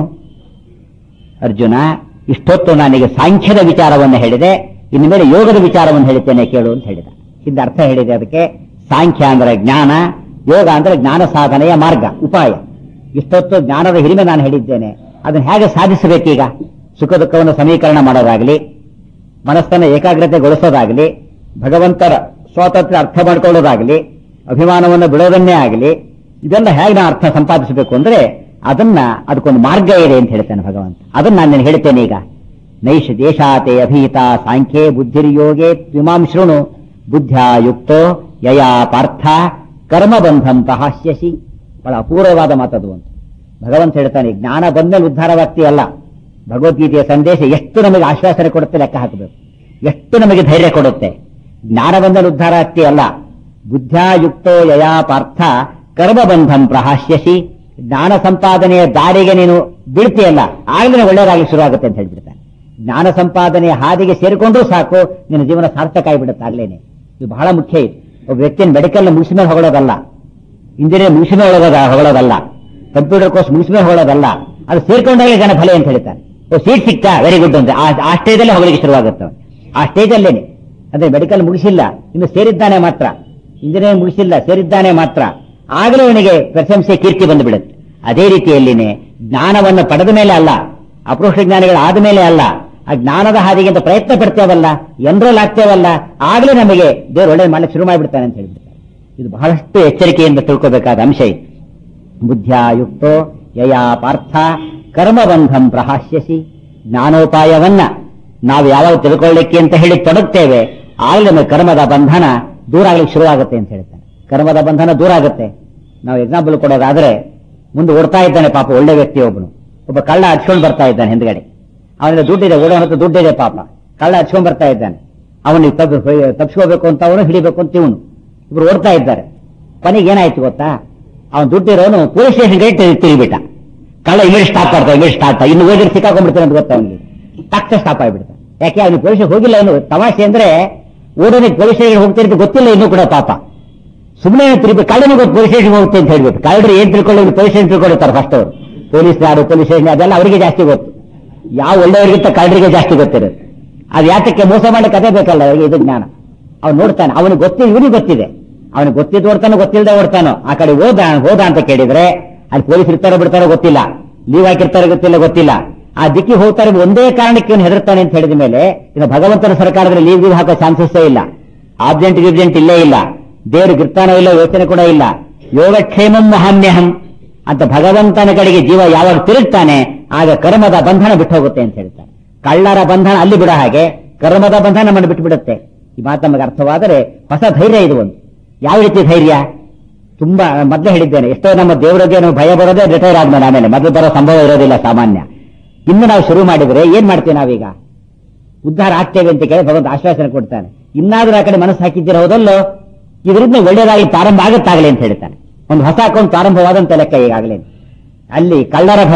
ಅರ್ಜುನ ಇಷ್ಟೊತ್ತು ನನಗೆ ಸಾಂಖ್ಯದ ವಿಚಾರವನ್ನು ಹೇಳಿದೆ ಇನ್ನು ಮೇಲೆ ಯೋಗದ ವಿಚಾರವನ್ನು ಹೇಳ್ತೇನೆ ಕೇಳು ಅಂತ ಹೇಳಿದ ಹಿಂದೆ ಅರ್ಥ ಹೇಳಿದೆ ಅದಕ್ಕೆ ಸಾಂಖ್ಯ ಅಂದ್ರೆ ಜ್ಞಾನ ಯೋಗ ಅಂದ್ರೆ ಜ್ಞಾನ ಸಾಧನೆಯ ಮಾರ್ಗ ಉಪಾಯ ಇಷ್ಟೊತ್ತು ಜ್ಞಾನದ ಹಿರಿಮೆ ನಾನು ಹೇಳಿದ್ದೇನೆ ಅದನ್ನು ಹೇಗೆ ಸಾಧಿಸಬೇಕೀಗ ಸುಖ ದುಃಖವನ್ನು ಸಮೀಕರಣ ಮಾಡೋದಾಗಲಿ ಮನಸ್ಸನ್ನು ಏಕಾಗ್ರತೆಗೊಳಿಸೋದಾಗಲಿ ಭಗವಂತರ ಸ್ವಾತಂತ್ರ್ಯ ಅರ್ಥ ಮಾಡ್ಕೊಳ್ಳೋದಾಗಲಿ ಅಭಿಮಾನವನ್ನು ಬಿಡೋದನ್ನೇ ಆಗಲಿ ಇದೆಲ್ಲ ಹೇಗೆ ನಾನು ಅರ್ಥ ಸಂಪಾದಿಸಬೇಕು ಅಂದ್ರೆ ಅದನ್ನ ಅದಕ್ಕೊಂದು ಮಾರ್ಗ ಇದೆ ಅಂತ ಹೇಳ್ತೇನೆ ಭಗವಂತ ಅದನ್ನ ನಾನು ನಿನಗೆ ಹೇಳ್ತೇನೆ ಈಗ ನೈಷ ದೇಶಾತೆ ಅಭೀತ ಸಾಂಖ್ಯೆ ಬುದ್ಧಿರ್ಯೋಗೆ ತ್ವಿಮಾಂ ಶೃಣು ಬುದ್ಧ್ಯಾ ಯುಕ್ತೋ ಯಯಾ ಪಾರ್ಥ ಕರ್ಮಬಂಧಂ ಪ್ರಹಾಸ್ಯಸಿ ಬಹಳ ಅಪೂರ್ವವಾದ ಮಾತದು ಅಂತ ಭಗವಂತ ಹೇಳ್ತಾನೆ ಜ್ಞಾನ ಬಂದ್ಮೇಲೆ ಉದ್ಧಾರವಾಗ್ತಿ ಅಲ್ಲ ಭಗವದ್ಗೀತೆಯ ಸಂದೇಶ ಎಷ್ಟು ನಮಗೆ ಆಶ್ವಾಸನೆ ಕೊಡುತ್ತೆ ಲೆಕ್ಕ ಹಾಕಬೇಕು ಎಷ್ಟು ನಮಗೆ ಧೈರ್ಯ ಕೊಡುತ್ತೆ ಜ್ಞಾನ ಬಂದಲ್ಲಿ ಉದ್ಧಾರ ಆಗ್ತಿ ಅಲ್ಲ ಬುದ್ಧಾಯುಕ್ತೋ ಯಯಾ ಪಾರ್ಥ ಕರ್ಮಬಂಧಂ ಪ್ರಹಾಸ್ಯಸಿ ಜ್ಞಾನ ಸಂಪಾದನೆಯ ದಾರಿಗೆ ನೀನು ಬೀಳ್ತೀಯಲ್ಲ ಆಗ್ಲೇ ಒಳ್ಳೆಯದಾಗಲಿ ಶುರುವಾಗುತ್ತೆ ಅಂತ ಹೇಳ್ಬಿಡ್ತಾನೆ ಜ್ಞಾನ ಸಂಪಾದನೆಯ ಹಾದಿಗೆ ಸೇರಿಕೊಂಡ್ರೂ ಸಾಕು ನಿನ್ನ ಜೀವನ ಸಾರ್ಥಕ ಆಗಿಬಿಡುತ್ತೆ ಆಗ್ಲೇನೆ ಇದು ಬಹಳ ಮುಖ್ಯ ಇದು ಒಬ್ಬ ವ್ಯಕ್ತಿಯನ್ನು ಮೆಡಿಕಲ್ ಮುಗಿಸಿದ ಮೇಲೆ ಹೊಗಳೋದಲ್ಲ ಇಂಜಿನಿಯರ್ ಮುಗಿಸಿದ ಹೊಗಳೋದ ಹೊಗಳೋದಲ್ಲ ಕಂಪ್ಯೂಟರ್ ಕೋರ್ಸ್ ಮುಗಿಸಿದ ಹೊಗಳೋದಲ್ಲ ಅದು ಸೇರ್ಕೊಂಡಾಗಲೇ ಜನ ಫಲ ಅಂತ ಹೇಳ್ತಾರೆ ಓ ಸೀಟ್ ಸಿಕ್ತಾ ವೆರಿ ಗುಡ್ ಅಂತ ಆ- ಆ ಸ್ಟೇಜಲ್ಲೇ ಹೊಗಳಿಗೆ ಶುರುವಾಗುತ್ತೆ ಅವ್ನು. ಆ ಸ್ಟೇಜಲ್ಲೇನೆ ಅಂದ್ರೆ ಮೆಡಿಕಲ್ ಮುಗಿಸಿಲ್ಲ ಇನ್ನು ಸೇರಿದ್ದಾನೆ ಮಾತ್ರ ಇಂಜಿನಿಯರಿಂಗ್ ಮುಗಿಸಿಲ್ಲ ಸೇರಿದ್ದಾನೆ ಮಾತ್ರ ಆಗಲೇ ಅವನಿಗೆ ಪ್ರಶಂಸೆ ಕೀರ್ತಿ ಬಂದು ಬಿಡುತ್ತೆ ಅದೇ ರೀತಿಯಲ್ಲಿನೇ ಜ್ಞಾನವನ್ನು ಪಡೆದ ಮೇಲೆ ಅಲ್ಲ ಅಪರೋಕ್ಷ ಜ್ಞಾನಿಗಳು ಆದ ಮೇಲೆ ಅಲ್ಲ ಆ ಜ್ಞಾನದ ಹಾದಿಗೆ ಅಂತ ಪ್ರಯತ್ನ ಪಡ್ತೇವಲ್ಲ ಎನ್ರೋಲ್ ಆಗ್ತೇವಲ್ಲ ಆಗಲೇ ನಮಗೆ ದೇವರು ಒಳ್ಳೆ ಮಾಡ್ಲಿಕ್ಕೆ ಶುರು ಮಾಡಿಬಿಡ್ತಾನೆ ಅಂತ ಹೇಳ್ಬಿಡ್ತಾರೆ ಇದು ಬಹಳಷ್ಟು ಎಚ್ಚರಿಕೆಯಿಂದ ತಿಳ್ಕೋಬೇಕಾದ ಅಂಶ ಇದು ಬುದ್ಧ್ಯಾಯುಕ್ತೋ ಯಯಾ ಪಾರ್ಥ ಕರ್ಮಬಂಧಂ ಪ್ರಹಾಸ್ಯಸಿ ಜ್ಞಾನೋಪಾಯವನ್ನ ನಾವು ಯಾವಾಗ ತಿಳ್ಕೊಳ್ಳಿಕ್ಕೆ ಅಂತ ಹೇಳಿ ತೊಡಗ್ತೇವೆ ಆಗಲೇ ನಮಗೆ ಕರ್ಮದ ಬಂಧನ ದೂರ ಆಗ್ಲಿಕ್ಕೆ ಶುರುವಾಗುತ್ತೆ ಅಂತ ಹೇಳ್ತಾನೆ ಕರ್ಮದ ಬಂಧನ ದೂರ ಆಗುತ್ತೆ ನಾವು ಎಕ್ಸಾಂಪಲ್ ಕೊಡೋದಾದ್ರೆ ಮುಂದೆ ಓಡ್ತಾ ಇದ್ದಾನೆ ಪಾಪ ಒಳ್ಳೆ ವ್ಯಕ್ತಿ ಒಬ್ಬನು ಒಬ್ಬ ಕಳ್ಳ ಹಚ್ಕೊಂಡು ಬರ್ತಾ ಇದ್ದಾನೆ ಹಿಂದ್ಗಡೆ ಅವನಿಗೆ ದುಡ್ಡಿದೆ ಓಡೋ ಹತ್ರ ದುಡ್ಡಿದೆ ಪಾಪ ಕಳ್ಳ ಹಚ್ಕೊಂಡ್ ಬರ್ತಾ ಇದ್ದಾನೆ ಅವನಿಗೆ ತಪ್ಪು ತಪ್ಪಿಸ್ಕೋಬೇಕು ಅಂತ ಅವನು ಹಿಡಿಬೇಕು ಅಂತ ಇವನು ಇಬ್ರು ಓಡ್ತಾ ಇದ್ದಾರೆ ಕೊನೆಗೆ ಏನಾಯ್ತು ಗೊತ್ತಾ ಅವನು ದುಡ್ಡಿರೋನು ಪೊಲೀಸ್ ಸ್ಟೇಷನ್ ಗೇಟ್ ತಿರುಗಿಬಿಟ್ಟ ಕಳ್ಳ ಇಮೇಜ್ ಸ್ಟಾಪ್ ಮಾಡ್ತಾ ಇಮೇಜ್ ಸ್ಟಾರ್ಟ್ ಇನ್ನು ಹೋಗಿ ಸಿಕ್ಕಾಕೊಂಡ್ಬಿಡ್ತಾನೆ ಅಂತ ಗೊತ್ತಾ ಅವನಿಗೆ ತಕ್ಷಣ ಸ್ಟಾಪ್ ಆಗಿಬಿಡ್ತಾನೆ ಯಾಕೆ ಅವನು ಪೊಲೀಸ್ ಹೋಗಿಲ್ಲ ಇನ್ನು ತಮಾಷೆ ಅಂದ್ರೆ ಓಡೋನಿಗೆ ಪೊಲೀಸ್ ಸ್ಟೇಷನ್ ಹೋಗ್ತಿರೋದು ಗೊತ್ತಿಲ್ಲ ಇನ್ನೂ ಕೂಡ ಪಾಪ ಸುಮ್ಮನೆ ತಿರುಗಿ ಕಳ್ಳನಿಗೆ ಗೊತ್ತು ಪೊಲೀಸ್ ಸ್ಟೇಷನ್ ಹೋಗುತ್ತೆ ಅಂತ ಹೇಳ್ಬಿಟ್ಟು ಕಳ್ಳರು ಏನ್ ತಿಳ್ಕೊಳ್ಳಿ ಪೊಲೀಸ್ ಸ್ಟೇಷನ್ ತಿಳ್ಕೊಳ್ತಾರೆ ಫಸ್ಟ್ ಅವರು ಪೊಲೀಸ್ ಯಾರು ಪೊಲೀಸ್ ಸ್ಟೇಷನ್ ಅದೆಲ್ಲ ಅವರಿಗೆ ಜಾಸ್ತಿ ಗೊತ್ತು ಯಾವ ಒಳ್ಳೆಯವರಿಗಿಂತ ಕಳ್ಳರಿಗೆ ಜಾಸ್ತಿ ಗೊತ್ತಿರುತ್ತೆ ಅದು ಯಾತಕ್ಕೆ ಮೋಸ ಮಾಡಕ್ಕೆ ಅದೇ ಬೇಕಲ್ಲ ಅವರಿಗೆ ಇದು ಜ್ಞಾನ ಅವ್ನು ನೋಡ್ತಾನೆ ಅವನಿಗೆ ಗೊತ್ತಿಲ್ಲ ಇವನಿಗೆ ಗೊತ್ತಿದೆ ಅವನಿಗೆ ಗೊತ್ತಿದ್ದು ಓಡ್ತಾನೋ ಗೊತ್ತಿಲ್ಲದೆ ಓಡ್ತಾನೋ ಆ ಕಡೆ ಹೋದ ಹೋದ ಅಂತ ಕೇಳಿದ್ರೆ ಅಲ್ಲಿ ಪೊಲೀಸ್ ಇರ್ತಾರೋ ಬಿಡ್ತಾರೋ ಗೊತ್ತಿಲ್ಲ ಲೀವ್ ಹಾಕಿರ್ತಾರೋ ಗೊತ್ತಿಲ್ಲ ಗೊತ್ತಿಲ್ಲ ಆ ದಿಕ್ಕಿ ಹೋಗ್ತಾರೆ ಒಂದೇ ಕಾರಣಕ್ಕೆ ಇವನು ಹೆದರ್ತಾನೆ ಅಂತ ಹೇಳಿದ ಮೇಲೆ ಇನ್ನು ಭಗವಂತನ ಸರ್ಕಾರದಲ್ಲಿ ಲೀವ್ ಗೀವ್ ಹಾಕೋ ಚಾನ್ಸಸ್ಸೇ ಇಲ್ಲ ಆಬ್ಜೆಂಟ್ ಗಿಬ್ಜೆಂಟ್ ಇಲ್ಲೇ ಇಲ್ಲ ದೇವ್ರಿಗೆ ಇರ್ತಾನೋ ಇಲ್ಲ ಯೋಚನೆ ಕೂಡ ಇಲ್ಲ ಯೋಗಕ್ಷೇಮಂ ಮಹಾಮ್ಯಹಂ ಅಂತ ಭಗವಂತನ ಕಡೆಗೆ ಜೀವ ಯಾವಾಗ ತಿರುಗ್ತಾನೆ ಆಗ ಕರ್ಮದ ಬಂಧನ ಬಿಟ್ಟು ಹೋಗುತ್ತೆ ಅಂತ ಹೇಳ್ತಾರೆ ಕಳ್ಳರ ಬಂಧನ ಅಲ್ಲಿ ಬಿಡೋ ಹಾಗೆ ಕರ್ಮದ ಬಂಧನ ನಮ್ಮನ್ನು ಬಿಟ್ಟು ಬಿಡುತ್ತೆ ಈ ಮಾತು ನಮಗೆ ಅರ್ಥವಾದರೆ ಹೊಸ ಧೈರ್ಯ ಇದು ಒಂದು ಯಾವ ರೀತಿ ಧೈರ್ಯ ತುಂಬಾ ಮೊದಲೇ ಹೇಳಿದ್ದೇನೆ ಎಷ್ಟೋ ನಮ್ಮ ದೇವರಿಗೆ ನಾವು ಭಯ ಬರೋದೇ ರಿಟೈರ್ ಆದ್ಮೇಲೆ ಆಮೇಲೆ ಮೊದಲು ಬರೋ ಸಂಭವ ಇರೋದಿಲ್ಲ ಸಾಮಾನ್ಯ ಇನ್ನು ನಾವು ಶುರು ಮಾಡಿದ್ರೆ ಏನ್ ಮಾಡ್ತೀವಿ ನಾವೀಗ ಉದ್ಧಾರ ಆಗ್ತೇವೆ ಅಂತ ಕೇಳಿ ಭಗವಂತ ಆಶ್ವಾಸನೆ ಕೊಡ್ತಾನೆ ಇನ್ನಾದ್ರೂ ಆ ಕಡೆ ಮನಸ್ಸು ಹಾಕಿದ್ದೀರ ಹೋದಲ್ಲೋ ಇದರಿಂದ ಒಳ್ಳೆಯದಾಗಿ ಪ್ರಾರಂಭ ಆಗುತ್ತಾಗಲಿ ಅಂತ ಹೇಳ್ತಾನೆ ಒಂದು ಹೊಸ ಅಕೌಂಟ್ ಪ್ರಾರಂಭವಾದಂತ ಲೆಕ್ಕ ಈಗಾಗಲೇ ಅಲ್ಲಿ ಕಳ್ಳರ ಭಯ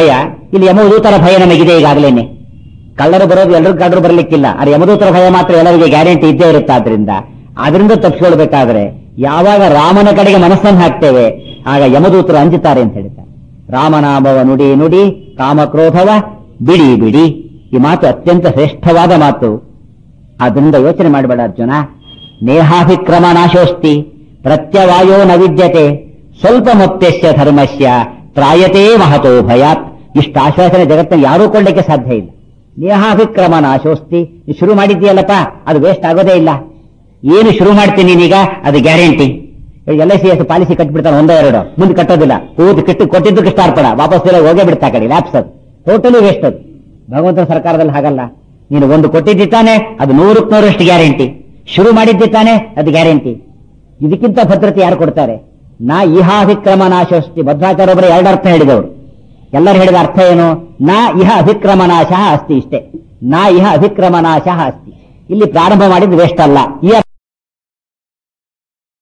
ಇಲ್ಲಿ ಯಮದೂತರ ಭಯ ನಮಗಿದೆ ಈಗಾಗಲೇನೆ ಕಳ್ಳರು ಬರೋದು ಎಲ್ಲರೂ ಕಳ್ಳರು ಬರಲಿಕ್ಕಿಲ್ಲ ಆದರೆ ಯಮದೂತರ ಭಯ ಮಾತ್ರ ಎಲ್ಲರಿಗೆ ಗ್ಯಾರಂಟಿ ಇದ್ದೇ ಇರುತ್ತೆ ಆದ್ರಿಂದ ಅದರಿಂದ ತಪ್ಪಿಸ್ಕೊಳ್ಬೇಕಾದ್ರೆ ಯಾವಾಗ ರಾಮನ ಕಡೆಗೆ ಮನಸ್ಸನ್ನು ಹಾಕ್ತೇವೆ ಆಗ ಯಮದೂತರು ಅಂಜುತ್ತಾರೆ ಅಂತ ಹೇಳ್ತಾರೆ ರಾಮನಾಮವ ನುಡಿ ನುಡಿ ಕಾಮಕ್ರೋಧವ ಬಿಡಿ ಬಿಡಿ ಈ ಮಾತು ಅತ್ಯಂತ ಶ್ರೇಷ್ಠವಾದ ಮಾತು ಆದ್ದರಿಂದ ಯೋಚನೆ ಮಾಡಬೇಡ ಅರ್ಜುನ ನೇಹಾಭಿಕ್ರಮ ನಾಶೋಸ್ತಿ ಪ್ರತ್ಯವಾಯೋ ನ ವಿದ್ಯತೆ ಸ್ವಲ್ಪ ಮೊತ್ತೆಸ್ಯ ಧರ್ಮಸ್ಯ ತ್ರಾಯತೇ ಮಹತೋ ಭಯಾತ್ ಇಷ್ಟು ಆಶ್ವಾಸನೆ ಜಗತ್ತಿನ ಯಾರೂ ಕೊಳ್ಳಕ್ಕೆ ಸಾಧ್ಯ ಇಲ್ಲ ನೇಹಾಭಿಕ್ರಮ ನಾಶೋಸ್ತಿ ನೀ ಶುರು ಮಾಡಿದ್ದೀಯಲ್ಲಪ್ಪ ಅದು ವೇಸ್ಟ್ ಆಗೋದೇ ಇಲ್ಲ ಏನು ಶುರು ಮಾಡ್ತೀನಿ ನೀನೀಗ ಅದು guarantee L I C S policy ಕಟ್ಬಿಡ್ತಾನೆ ಒಂದೋ ಎರಡು ಮುಂದೆ ಕಟ್ಟೋದಿಲ್ಲ ಕೂತು ಕಿಟ್ಟು ಕೊಟ್ಟಿದ್ದು ಕೃಷ್ಣಾರ್ಪಣ ವಾಪಸ್ ಇಲ್ಲ ಹೋಗೇ ಬಿಡ್ತಾ ಕಡೆ ಲ್ಯಾಪ್ಸ್ ಅದು ಟೋಟಲಿ ವೇಸ್ಟ್ ಅದು ಭಗವಂತನ ಸರ್ಕಾರದಲ್ಲಿ ಹಾಗಲ್ಲ ನೀನು ಒಂದು ಕೊಟ್ಟಿದ್ದಾನೆ ಅದು ನೂರಕ್ಕೆ ನೂರಷ್ಟು ಗ್ಯಾರಂಟಿ ಶುರು ಮಾಡಿದ್ದಾನೆ ಅದು ಗ್ಯಾರಂಟಿ ಇದಕ್ಕಿಂತ ಭದ್ರತೆ ಯಾರು ಕೊಡ್ತಾರೆ ನಾ ಇಹಾಭಿಕ್ರಮ ನಾಶೋಸ್ತಿ ಭದ್ರಾಚಾರ್ಯ ಒಬ್ಬರು ಎರಡು ಅರ್ಥ ಹೇಳಿದವರು ಎಲ್ಲರೂ ಹೇಳಿದ ಅರ್ಥ ಏನು ನಾ ಇಹ ಅಭಿಕ್ರಮ ನಾಶ ಅಸ್ತಿ ಇಷ್ಟೇ ನಾ ಇಹ ಅಭಿಕ್ರಮ ನಾಶ ಅಸ್ತಿ ಇಲ್ಲಿ ಪ್ರಾರಂಭ ಮಾಡಿದ್ದು ವೇಸ್ಟ್ ಅಲ್ಲ ಈ